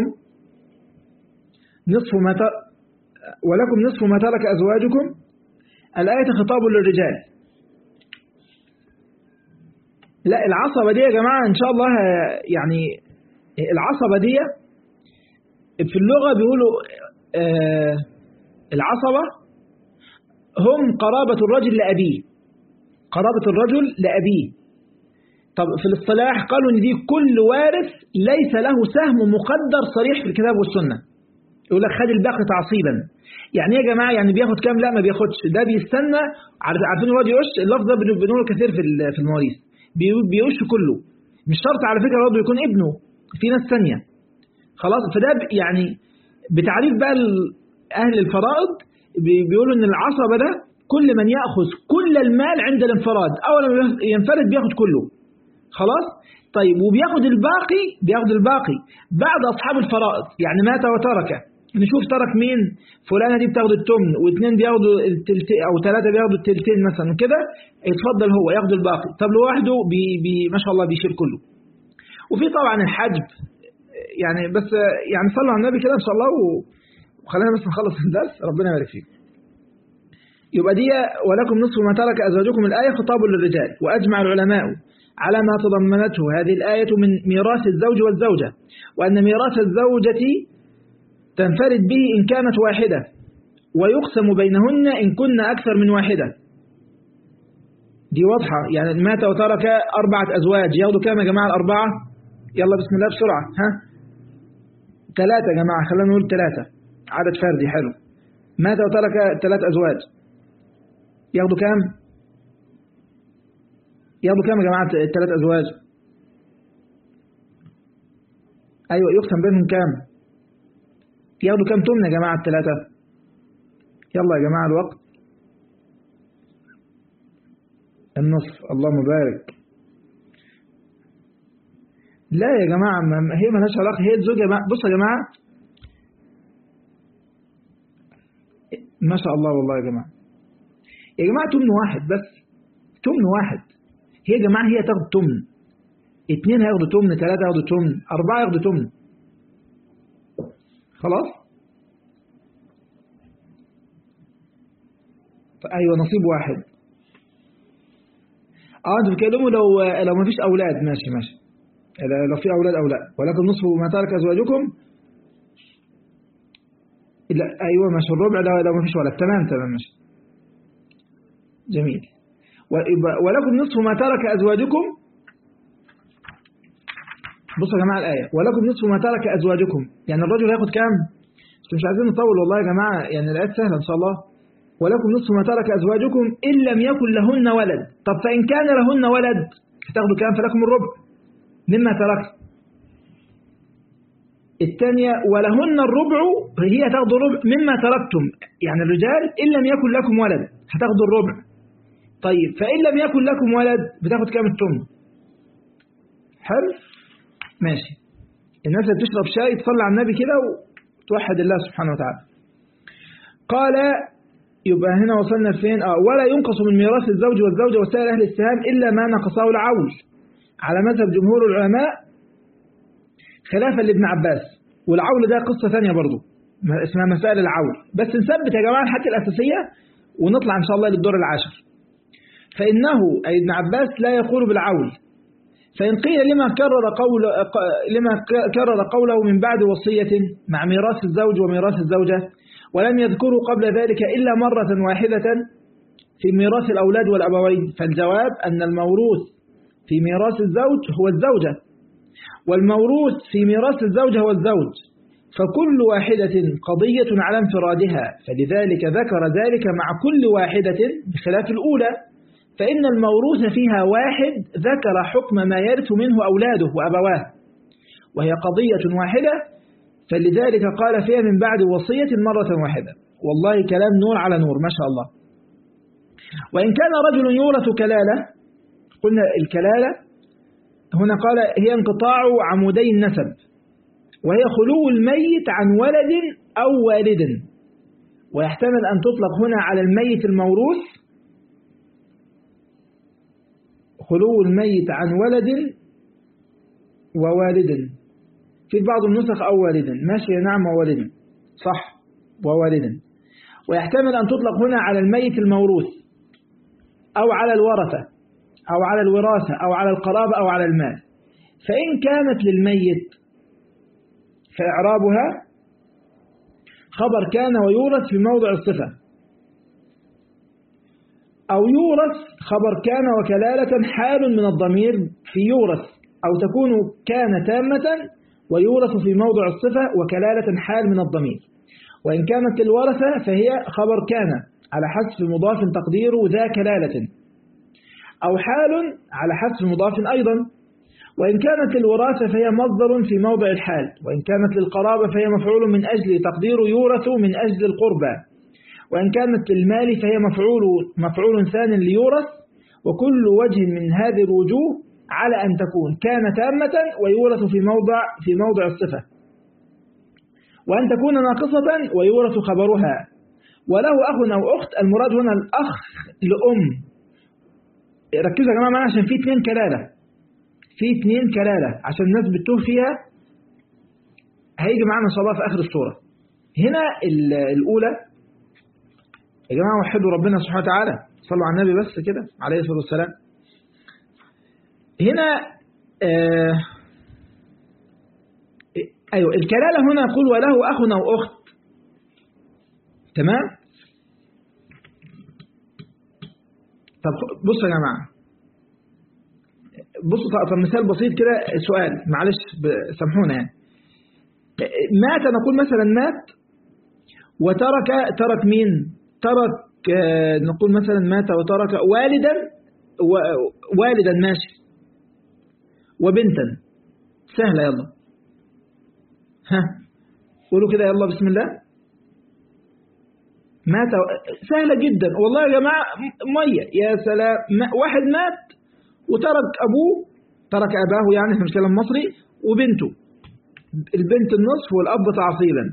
نصف ما ولكم نصف ما ترك أزواجكم الآية خطاب للرجال لا العصبة دي يا جماعة إن شاء الله يعني العصبة دي في اللغة بيقولوا آه العصبة هم قرابة الرجل لأبيه قرابة الرجل لأبيه طب في الاصطلاح قالوا ان دي كل وارث ليس له سهم مقدر صريح في الكتاب والسنة يقول لك خد الباقي تعصيبا يعني ايه يا جماعة يعني بياخد كام لا ما بياخدش ده بيستنى عارفين الواد يقش اللفظ ده بنقوله كثير في في المواريث بيقش كله مش شرط على فكرة برضه يكون ابنه في ناس ثانيه خلاص فده يعني بتعريف بقى أهل الفرائض بيقولوا ان العصبة ده كل من يأخذ كل المال عند الانفراد أول ما ينفرد بياخد كله خلاص طيب وبياخد الباقي بياخد الباقي بعد أصحاب الفرائض يعني مات وترك نشوف ترك مين فلانة دي بتاخد التمن واثنين بياخدوا التلتين أو ثلاثة بياخدوا التلتين مثلا كده يتفضل هو ياخد الباقي طب لوحده بي بي ما شاء الله بيشيل كله وفي طبعا الحجب يعني بس يعني صلوا على النبي كده ان شاء الله وخلينا بس نخلص الدرس ربنا يبارك فيك يبقى دي ولكم نصف ما ترك أزواجكم الآية خطاب للرجال وأجمع العلماء على ما تضمنته هذه الآية من ميراث الزوج والزوجة وأن ميراث الزوجة تنفرد به إن كانت واحدة ويقسم بينهن إن كن أكثر من واحدة دي واضحة يعني مات وترك أربعة أزواج ياخدوا كام يا جماعة الأربعة يلا بسم الله بسرعة ها ثلاثة يا جماعة خلينا نقول ثلاثة عدد فردي حلو مات وترك ثلاث أزواج ياخدوا كام ياخدوا كام يا جماعة الثلاث أزواج أيوة يقسم بينهم كام ياخدوا كام تمن يا جماعة الثلاثة يلا يا جماعة الوقت النصف اللهم بارك لا يا جماعة هي مالهاش علاقة هي الزوجة بصوا يا جماعة ما شاء الله والله يا جماعة يا جماعة تمن واحد بس تمن واحد هي يا جماعة هي تاخد تمن اتنين هياخدوا تمن ثلاثة هياخدوا تمن أربعة ياخدوا تمن خلاص أيوة نصيب واحد اه انتوا بتكلموا لو لو ما فيش اولاد ماشي ماشي لو في اولاد او لا ولكن نصف ما ترك ازواجكم لا ايوه ماشي الربع لو لو ما فيش ولد تمام تمام ماشي جميل ولكم نصف ما ترك ازواجكم بصوا يا جماعه الايه ولكم نصف ما ترك ازواجكم يعني الرجل هياخد كام بس مش عايزين نطول والله يا جماعه يعني الايات سهله ان شاء الله ولكم نصف ما ترك أزواجكم إن لم يكن لهن ولد طب فإن كان لهن ولد هتاخدوا كام فلكم الربع مما تركت الثانية ولهن الربع هي تاخد الربع مما تركتم يعني الرجال إن لم يكن لكم ولد هتاخدوا الربع طيب فإن لم يكن لكم ولد بتاخد كام التمن حلو ماشي الناس اللي بتشرب شاي تصلي على النبي كده وتوحد الله سبحانه وتعالى قال يبقى هنا وصلنا لفين آه ولا ينقص من ميراث الزوج والزوجة وسائر أهل السهام إلا ما نقصه العول على مذهب جمهور العلماء خلافا لابن عباس والعول ده قصة ثانية برضو اسمها مسائل العول بس نثبت يا جماعة الحاجة الأساسية ونطلع إن شاء الله للدور العاشر فإنه أي ابن عباس لا يقول بالعول فإن قيل لما كرر قول لما كرر قوله من بعد وصية مع ميراث الزوج وميراث الزوجة ولم يذكروا قبل ذلك إلا مرة واحدة في ميراث الأولاد والأبوين فالجواب أن الموروث في ميراث الزوج هو الزوجة والموروث في ميراث الزوجة هو الزوج فكل واحدة قضية على انفرادها فلذلك ذكر ذلك مع كل واحدة بخلاف الأولى فإن الموروث فيها واحد ذكر حكم ما يرث منه أولاده وأبواه وهي قضية واحدة فلذلك قال فيها من بعد وصية مرة واحدة والله كلام نور على نور ما شاء الله وإن كان رجل يورث كلالة قلنا الكلالة هنا قال هي انقطاع عمودي النسب وهي خلو الميت عن ولد أو والد ويحتمل أن تطلق هنا على الميت الموروث خلو الميت عن ولد ووالد في بعض النسخ أو والد ماشي نعم ووالد صح ووالد ويحتمل أن تطلق هنا على الميت الموروث أو على الورثة أو على الوراثة أو على القرابة أو على المال فإن كانت للميت فإعرابها خبر كان ويورث في موضع الصفة أو يورث خبر كان وكلالة حال من الضمير في يورث أو تكون كان تامة ويورث في موضع الصفة وكلالة حال من الضمير وإن كانت الورثة فهي خبر كان على حذف مضاف تقديره ذا كلالة أو حال على حذف مضاف أيضا وإن كانت الوراثة فهي مصدر في موضع الحال وإن كانت للقرابة فهي مفعول من أجل تقدير يورث من أجل القربى وإن كانت للمال فهي مفعول مفعول ثان ليورث وكل وجه من هذه الوجوه على أن تكون كان تامة ويورث في موضع في موضع الصفة وأن تكون ناقصة ويورث خبرها وله أخ أو أخت المراد هنا الأخ لأم ركزوا يا جماعة معنا عشان في اثنين كلالة في اثنين كلالة عشان الناس بتتوه فيها هيجي معانا إن شاء الله في آخر الصورة هنا الأولى يا جماعة وحدوا ربنا سبحانه وتعالى صلوا على النبي بس كده عليه الصلاة والسلام هنا آه أيوة الكلالة هنا يقول وله أخ أو أخت تمام طب بصوا يا جماعة بصوا طب مثال بسيط كده سؤال معلش سامحونا يعني مات نقول مثلا مات وترك ترك مين ترك نقول مثلا مات وترك والدا والدا ماشي وبنتا سهلة يلا ها قولوا كده يلا بسم الله مات سهلة جدا والله يا جماعة مية يا سلام واحد مات وترك أبوه ترك أباه يعني احنا بنتكلم مصري وبنته البنت النصف والأب تعصيلا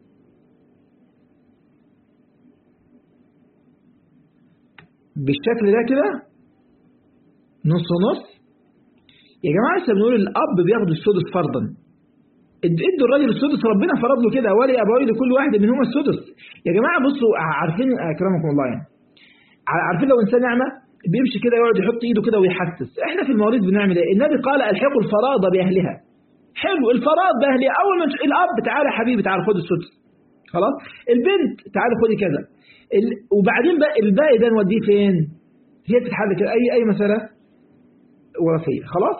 بالشكل ده كده نص ونص يا جماعة لسه بنقول الأب بياخد السدس فرضا ادوا الراجل السدس ربنا فرض له كده ولي أبوي لكل واحد منهما السدس يا جماعة بصوا عارفين أكرمكم الله يعني عارفين لو إنسان نعمة بيمشي كده يقعد يحط ايده كده ويحسس احنا في المواريث بنعمل ايه النبي قال الحقوا الفرائض باهلها حلو الفرائض باهلها اول ما الاب تعالى يا حبيبي تعالى خد السدس خلاص البنت تعالى خدي كذا ال... وبعدين بقى الباقي ده نوديه فين هي تتحل كده اي اي مساله وراثيه خلاص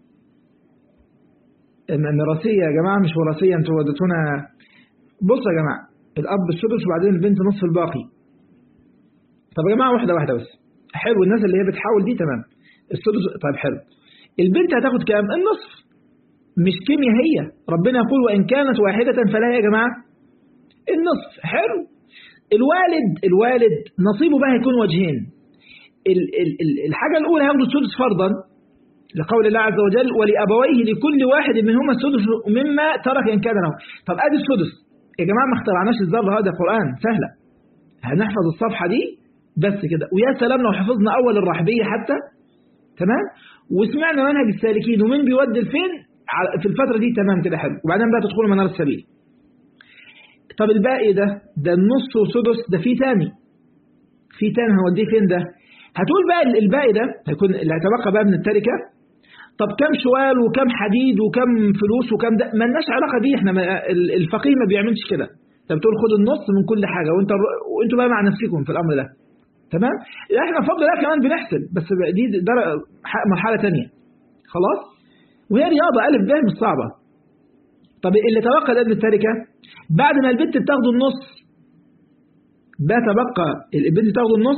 ميراثيه يا جماعه مش وراثيه انتوا وديتونا بصوا يا جماعه الاب السدس وبعدين البنت نصف الباقي طب يا جماعه واحده واحده بس حلو الناس اللي هي بتحاول دي تمام السدس طيب حلو البنت هتاخد كام النصف مش كيمياء هي ربنا يقول وإن كانت واحدة فلا يا جماعة النصف حلو الوالد الوالد نصيبه بقى هيكون وجهين ال ال ال الحاجة الأولى هياخد السدس فرضا لقول الله عز وجل ولأبويه لكل واحد منهما السدس مما ترك إن كان له طب أدي السدس يا جماعة ما اخترعناش الذر هذا القرآن سهلة هنحفظ الصفحة دي بس كده ويا سلام لو حفظنا أول الرحبية حتى تمام وسمعنا منهج السالكين ومين بيودي لفين في الفترة دي تمام كده حلو وبعدين بقى تدخلوا منار السبيل طب الباقي ده ده النص وسدس ده في تاني في تاني هنوديه فين ده هتقول بقى الباقي ده هيكون اللي هيتبقى بقى من التركة طب كم شوال وكم حديد وكم فلوس وكم ده مالناش علاقة بيه احنا الفقيه ما بيعملش كده انت بتقول خد النص من كل حاجة وانت وانتوا بقى مع نفسكم في الامر ده تمام احنا بفضل الله كمان بنحسب بس دي مرحلة تانية خلاص وهي رياضة ألف ب مش صعبة طب اللي تبقى ده من التركة بعد ما البنت بتاخده النص بقى تبقى البنت بتاخده النص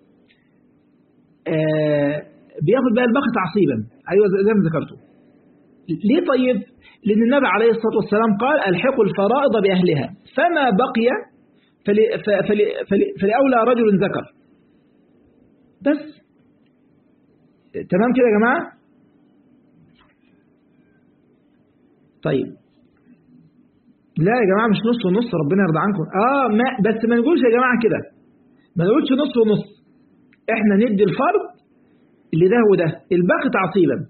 آه بياخد بقى الباقي تعصيبا أيوة زي ما ذكرته ليه طيب لأن النبي عليه الصلاة والسلام قال الحقوا الفرائض بأهلها فما بقي فلي فلي فلي فلأولى رجل ذكر بس تمام كده يا جماعة طيب لا يا جماعة مش نص ونص ربنا يرضى عنكم اه ما بس ما نقولش يا جماعة كده ما نقولش نص ونص احنا ندي الفرض اللي ده وده الباقي تعصيبا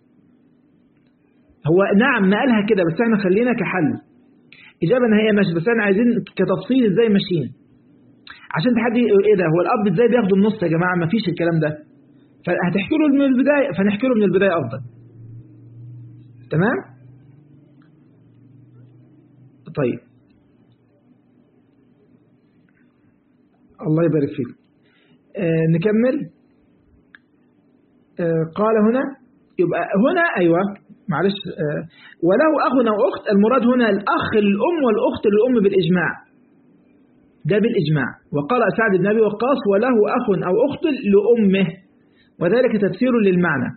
هو نعم ما قالها كده بس احنا خلينا كحل إجابة هي ماشي بس احنا عايزين كتفصيل ازاي ماشيين عشان تحدي ايه ده هو الاب ازاي بياخد النص يا جماعه ما فيش الكلام ده فهتحكي له من البداية فنحكي له من البداية أفضل تمام طيب الله يبارك فيك آه نكمل آه قال هنا يبقى هنا أيوة معلش آه وله أخ أو أخت المراد هنا الأخ للأم والأخت للأم بالإجماع ده بالإجماع وقال سعد بن أبي وقاص وله أخ أو أخت لأمه وذلك تفسير للمعنى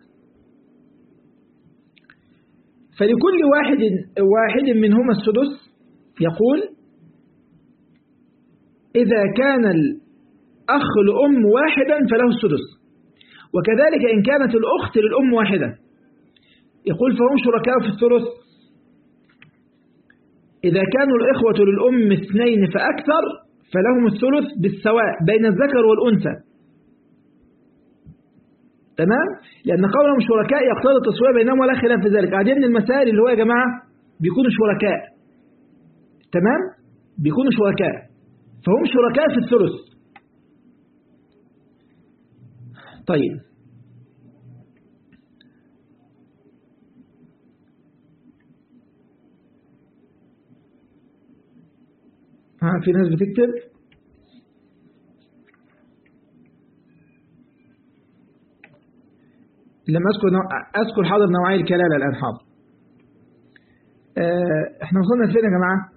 فلكل واحد واحد منهما السدس يقول إذا كان الأخ لأم واحدا فله السدس وكذلك إن كانت الأخت للأم واحدة يقول فهم شركاء في الثلث إذا كانوا الإخوة للأم اثنين فأكثر فلهم الثلث بالسواء بين الذكر والأنثى تمام لأن قولهم شركاء يقتضي التسوية بينهم ولا خلاف في ذلك عدد من المسائل اللي هو يا جماعة بيكونوا شركاء تمام بيكونوا شركاء فهم شركاء في الثلث طيب ها في ناس بتكتب لما أذكر نوع... أذكر حاضر نوعي الكلالة الآن حاضر آه احنا وصلنا فين يا جماعة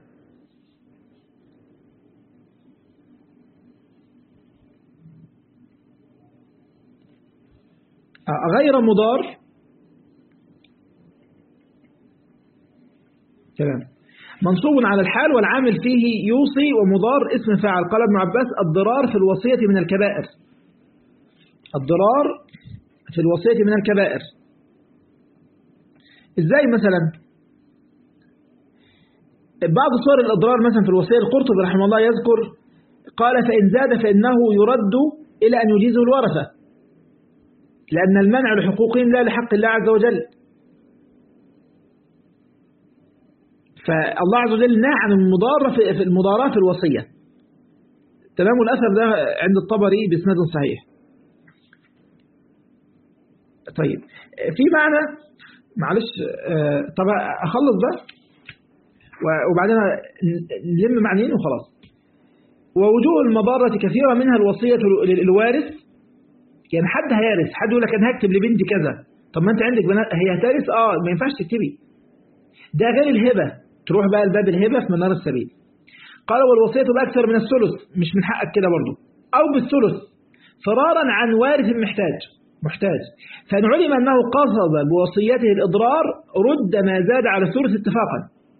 آه غير مضار تمام منصوب على الحال والعامل فيه يوصي ومضار اسم فاعل قال ابن عباس الضرار في الوصية من الكبائر الضرار في الوصية من الكبائر ازاي مثلا بعض صور الأضرار مثلا في الوصية القرطبي رحمه الله يذكر قال فإن زاد فإنه يرد إلى أن يجيزه الورثة لأن المنع لحقوقهم لا لحق الله عز وجل فالله عز وجل نهى عن المضارة في المضاراة في الوصية تمام الأثر ده عند الطبري بإسناد صحيح طيب في معنى معلش طب أخلص ده وبعدين نلم معنيين وخلاص ووجوه المضارة كثيرة منها الوصية للوارث يعني حد هيارث حد يقول لك أنا هكتب لبنتي كذا طب ما أنت عندك بنات هي هتارث آه ما ينفعش تكتبي ده غير الهبة تروح بقى الباب الهبة في منار السبيل قال والوصية بأكثر من الثلث مش من حقك كده برضه أو بالثلث فرارا عن وارث محتاج محتاج فإن علم أنه قصد بوصيته الإضرار رد ما زاد على الثلث اتفاقا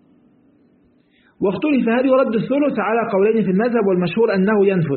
واختلف هل يرد الثلث على قولين في المذهب والمشهور أنه ينفذ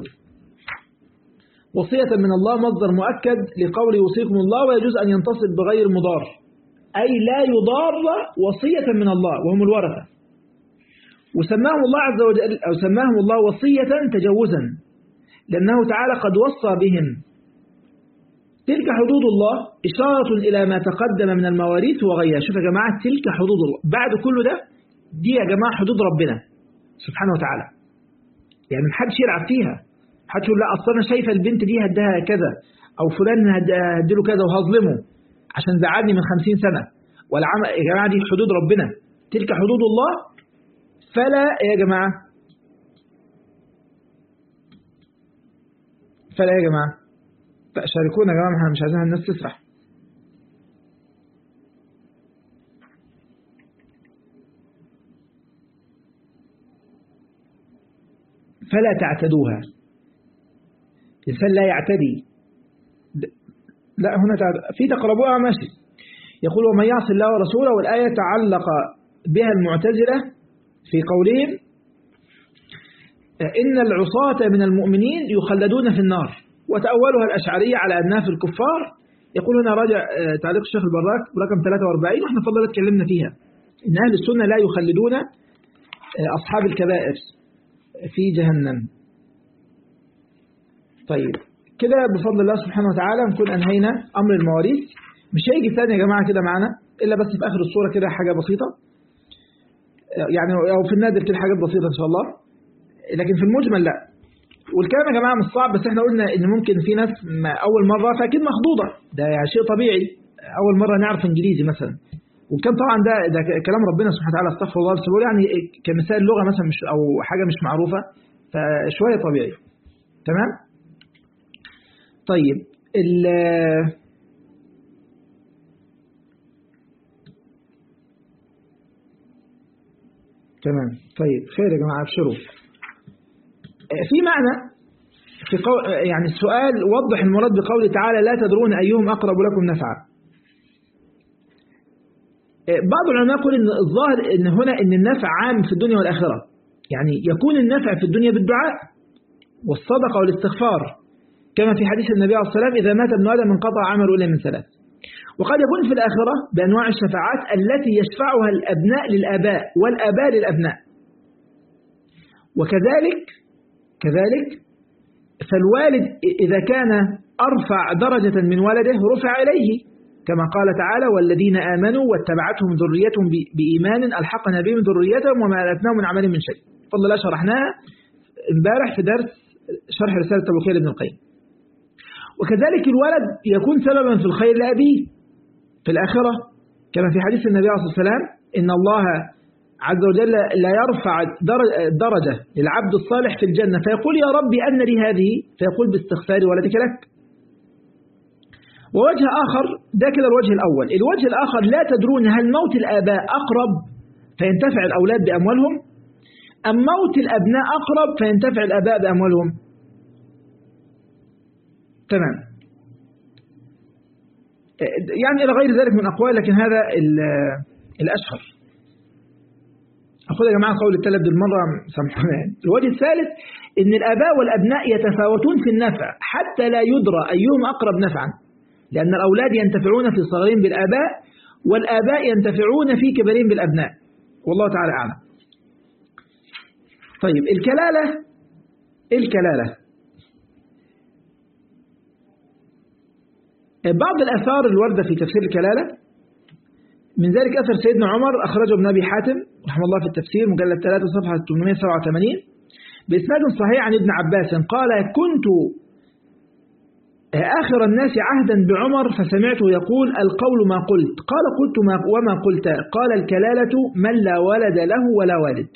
وصية من الله مصدر مؤكد لقول يوصيكم الله ويجوز أن ينتصب بغير مضار أي لا يضار وصية من الله وهم الورثة وسماهم الله عز وجل أو سماهم الله وصية تجوزا لأنه تعالى قد وصى بهم تلك حدود الله إشارة إلى ما تقدم من المواريث وغيرها شوف يا جماعة تلك حدود الله بعد كل ده دي يا جماعة حدود ربنا سبحانه وتعالى يعني محدش يلعب فيها محدش يقول لا أصل أنا شايفة البنت دي هدها كذا أو فلان هديله كذا وهظلمه عشان زعلني من خمسين سنة ولا عم... يا جماعة دي حدود ربنا تلك حدود الله فلا يا جماعة فلا يا جماعة شاركونا يا جماعة احنا مش عايزين الناس تسرح فلا تعتدوها الإنسان لا يعتدي لا هنا في تقربوها ماشي يقول ومن يعصي الله ورسوله والآية تعلق بها المعتزلة في قولهم إن العصاة من المؤمنين يخلدون في النار وتأولها الأشعرية على أنها في الكفار يقول هنا راجع تعليق الشيخ البراك رقم 43 واحنا فضل اتكلمنا فيها إن أهل السنة لا يخلدون أصحاب الكبائر في جهنم طيب كده بفضل الله سبحانه وتعالى نكون أنهينا أمر المواريث مش هيجي ثاني يا جماعة كده معانا إلا بس في آخر الصورة كده حاجة بسيطة يعني أو في النادر كده حاجات بسيطة إن شاء الله لكن في المجمل لا والكلام يا جماعة مش صعب بس احنا قلنا ان ممكن في ناس أول مرة فأكيد مخضوضة ده يعني شيء طبيعي أول مرة نعرف إنجليزي مثلا وكان طبعا ده ده كلام ربنا سبحانه وتعالى استغفر الله بس بقول يعني كمثال لغة مثلا مش أو حاجة مش معروفة فشوية طبيعي تمام طيب ال تمام طيب خير يا جماعة ابشروا في معنى في قول يعني السؤال وضح المراد بقوله تعالى لا تدرون أيهم أقرب لكم نفعا بعض العلماء يقول إن الظاهر إن هنا إن النفع عام في الدنيا والآخرة يعني يكون النفع في الدنيا بالدعاء والصدقة والاستغفار كما في حديث النبي عليه الصلاة والسلام إذا مات ابن آدم انقطع عمله إلا من ثلاث وقد يكون في الآخرة بأنواع الشفاعات التي يشفعها الأبناء للآباء والآباء للأبناء وكذلك كذلك فالوالد إذا كان أرفع درجة من ولده رفع إليه كما قال تعالى والذين آمنوا واتبعتهم ذريتهم بإيمان ألحقنا بهم ذريتهم وما ألتناهم من عمل من شيء فضل الله شرحناها امبارح في درس شرح رسالة التبوكية لابن القيم وكذلك الولد يكون سببا في الخير لأبيه في الآخرة كما في حديث النبي عليه الصلاة والسلام إن الله عز وجل لا يرفع درجة للعبد الصالح في الجنة فيقول يا ربي أن لي هذه فيقول باستغفار ولدك لك ووجه آخر ده كده الوجه الأول الوجه الآخر لا تدرون هل موت الآباء أقرب فينتفع الأولاد بأموالهم أم موت الأبناء أقرب فينتفع الآباء بأموالهم تمام يعني إلى غير ذلك من أقوال لكن هذا الأشهر أخذ يا جماعة قول الثلاث بالمرة سامحونا الوجه الثالث إن الآباء والأبناء يتفاوتون في النفع حتى لا يدرى أيهم أقرب نفعا لأن الأولاد ينتفعون في صغرهم بالآباء والآباء ينتفعون في كبرهم بالأبناء والله تعالى أعلم طيب الكلالة الكلالة بعض الأثار الواردة في تفسير الكلالة من ذلك أثر سيدنا عمر أخرجه ابن أبي حاتم رحمه الله في التفسير مجلد 3 صفحة 887 بإسناد صحيح عن ابن عباس قال كنت آخر الناس عهدا بعمر فسمعته يقول القول ما قلت قال قلت ما وما قلت قال الكلالة من لا ولد له ولا والد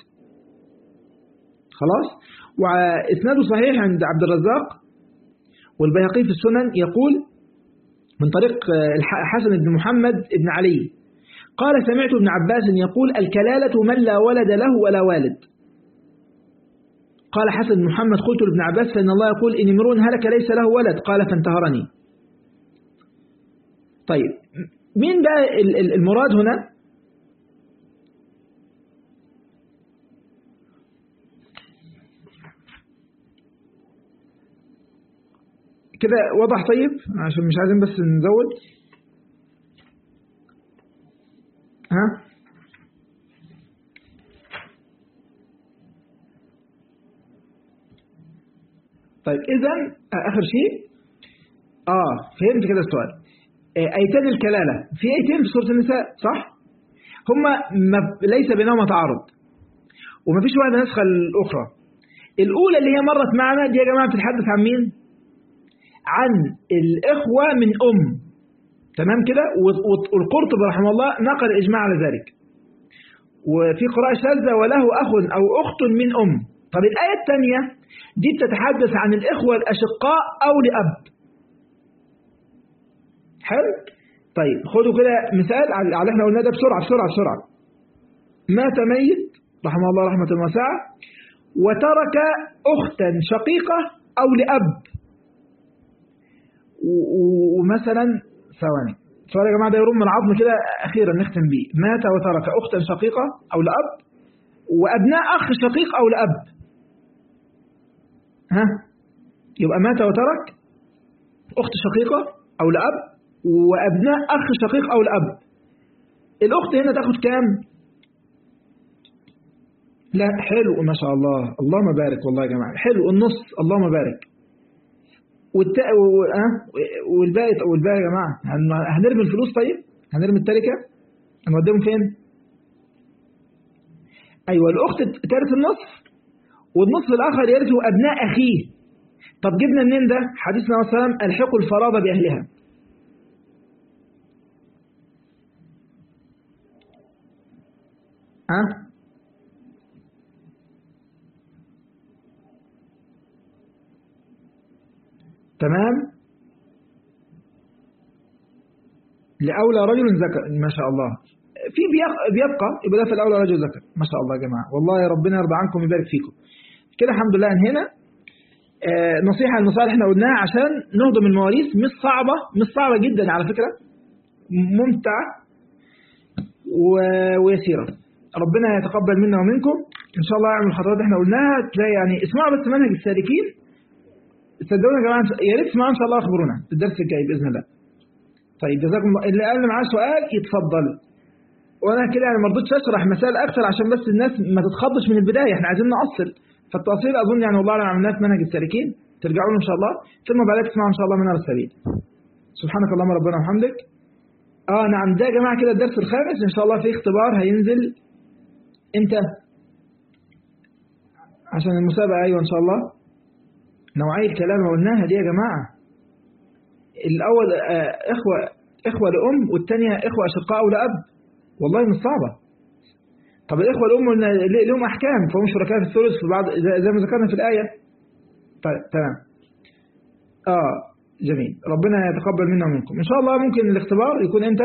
خلاص وإسناده صحيح عند عبد الرزاق والبيهقي في السنن يقول من طريق حسن بن محمد بن علي قال سمعت ابن عباس يقول الكلالة من لا ولد له ولا والد قال حسن بن محمد قلت لابن عباس فإن الله يقول إن امرؤ هلك ليس له ولد قال فانتهرني طيب مين بقى المراد هنا كده وضح طيب عشان مش عايزين بس نزود ها طيب إذا آخر شيء آه فهمت كده السؤال أيتان الكلالة في أيتين في سورة النساء صح هما ليس بينهما تعارض وما فيش واحدة نسخة الأخرى الأولى اللي هي مرت معنا دي يا جماعة بتتحدث عن مين عن الإخوة من أم تمام كده والقرطبي رحمه الله نقل إجماع على ذلك وفي قراءة شاذة وله أخ أو أخت من أم طب الآية الثانية دي بتتحدث عن الإخوة الأشقاء أو لأب حلو طيب خدوا كده مثال على اللي احنا قلناه ده بسرعة بسرعة بسرعة مات ميت رحمه الله رحمة واسعة وترك أختا شقيقة أو لأب ومثلا ثواني سؤال يا جماعة ده يرم العظم كده أخيرا نختم بيه مات وترك أختا شقيقة أو لأب وأبناء أخ شقيق أو لأب ها يبقى مات وترك أخت شقيقة أو لأب وأبناء أخ شقيق أو لأب الأخت هنا تاخد كام لا حلو ما شاء الله اللهم بارك والله يا جماعة حلو النص اللهم بارك والت... و... أه؟ والباقي والباقي يا جماعة هنرمي الفلوس طيب هنرمي التركة هنوديهم فين أيوة الأخت ترث النصف والنصف الآخر يرثه أبناء أخيه طب جبنا منين ده حديث النبي صلى الله عليه وسلم الحقوا الفرائض بأهلها ها تمام لأولى رجل ذكر ما شاء الله في بيبقى يبقى ده في الأولى رجل ذكر ما شاء الله يا جماعة والله يا ربنا يرضى عنكم ويبارك فيكم كده الحمد لله انهينا آه نصيحة المصالح احنا قلناها عشان نهضم المواريث مش صعبة مش صعبة جدا على فكرة ممتعة ويسيرة ربنا يتقبل منا ومنكم ان شاء الله اعمل الخطوات احنا قلناها تلاقي يعني اسمعوا بس منهج السالكين صدقونا يا جماعه يا ريت تسمعوا ان شاء الله اخبرونا في الدرس الجاي باذن الله طيب جزاكم الله اللي قال معاه سؤال يتفضل وانا كده يعني ما رضيتش اشرح مسائل اكثر عشان بس الناس ما تتخضش من البدايه احنا عايزين نأصل فالتأصيل اظن يعني والله اعلم عملناه في منهج السالكين ترجعوا له ان شاء الله ثم بعدها تسمعوا ان شاء الله منار السبيل سبحانك اللهم ربنا وبحمدك اه نعم ده يا جماعه كده الدرس الخامس ان شاء الله في اختبار هينزل امتى عشان المسابقه ايوه ان شاء الله نوعية الكلام اللي قلناها دي يا جماعة الأول إخوة إخوة لأم والثانية إخوة أشقاء لأب والله مش صعبة طب الإخوة الأم لهم أحكام فهم شركاء في الثلث في بعض زي ما ذكرنا في الآية طيب تمام آه جميل ربنا يتقبل منا ومنكم إن شاء الله ممكن الاختبار يكون إمتى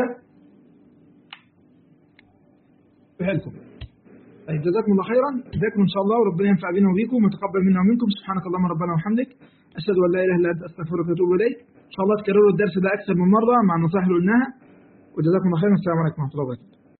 بحالكم طيب جزاكم الله خيرا جزاكم ان شاء الله وربنا ينفع بنا وبيكم ويتقبل منا ومنكم سبحانك اللهم ربنا وبحمدك اشهد ان لا اله الا انت استغفرك واتوب اليك ان شاء الله تكرروا الدرس ده اكثر من مره مع النصائح اللي قلناها وجزاكم الله خيرا والسلام عليكم ورحمه الله وبركاته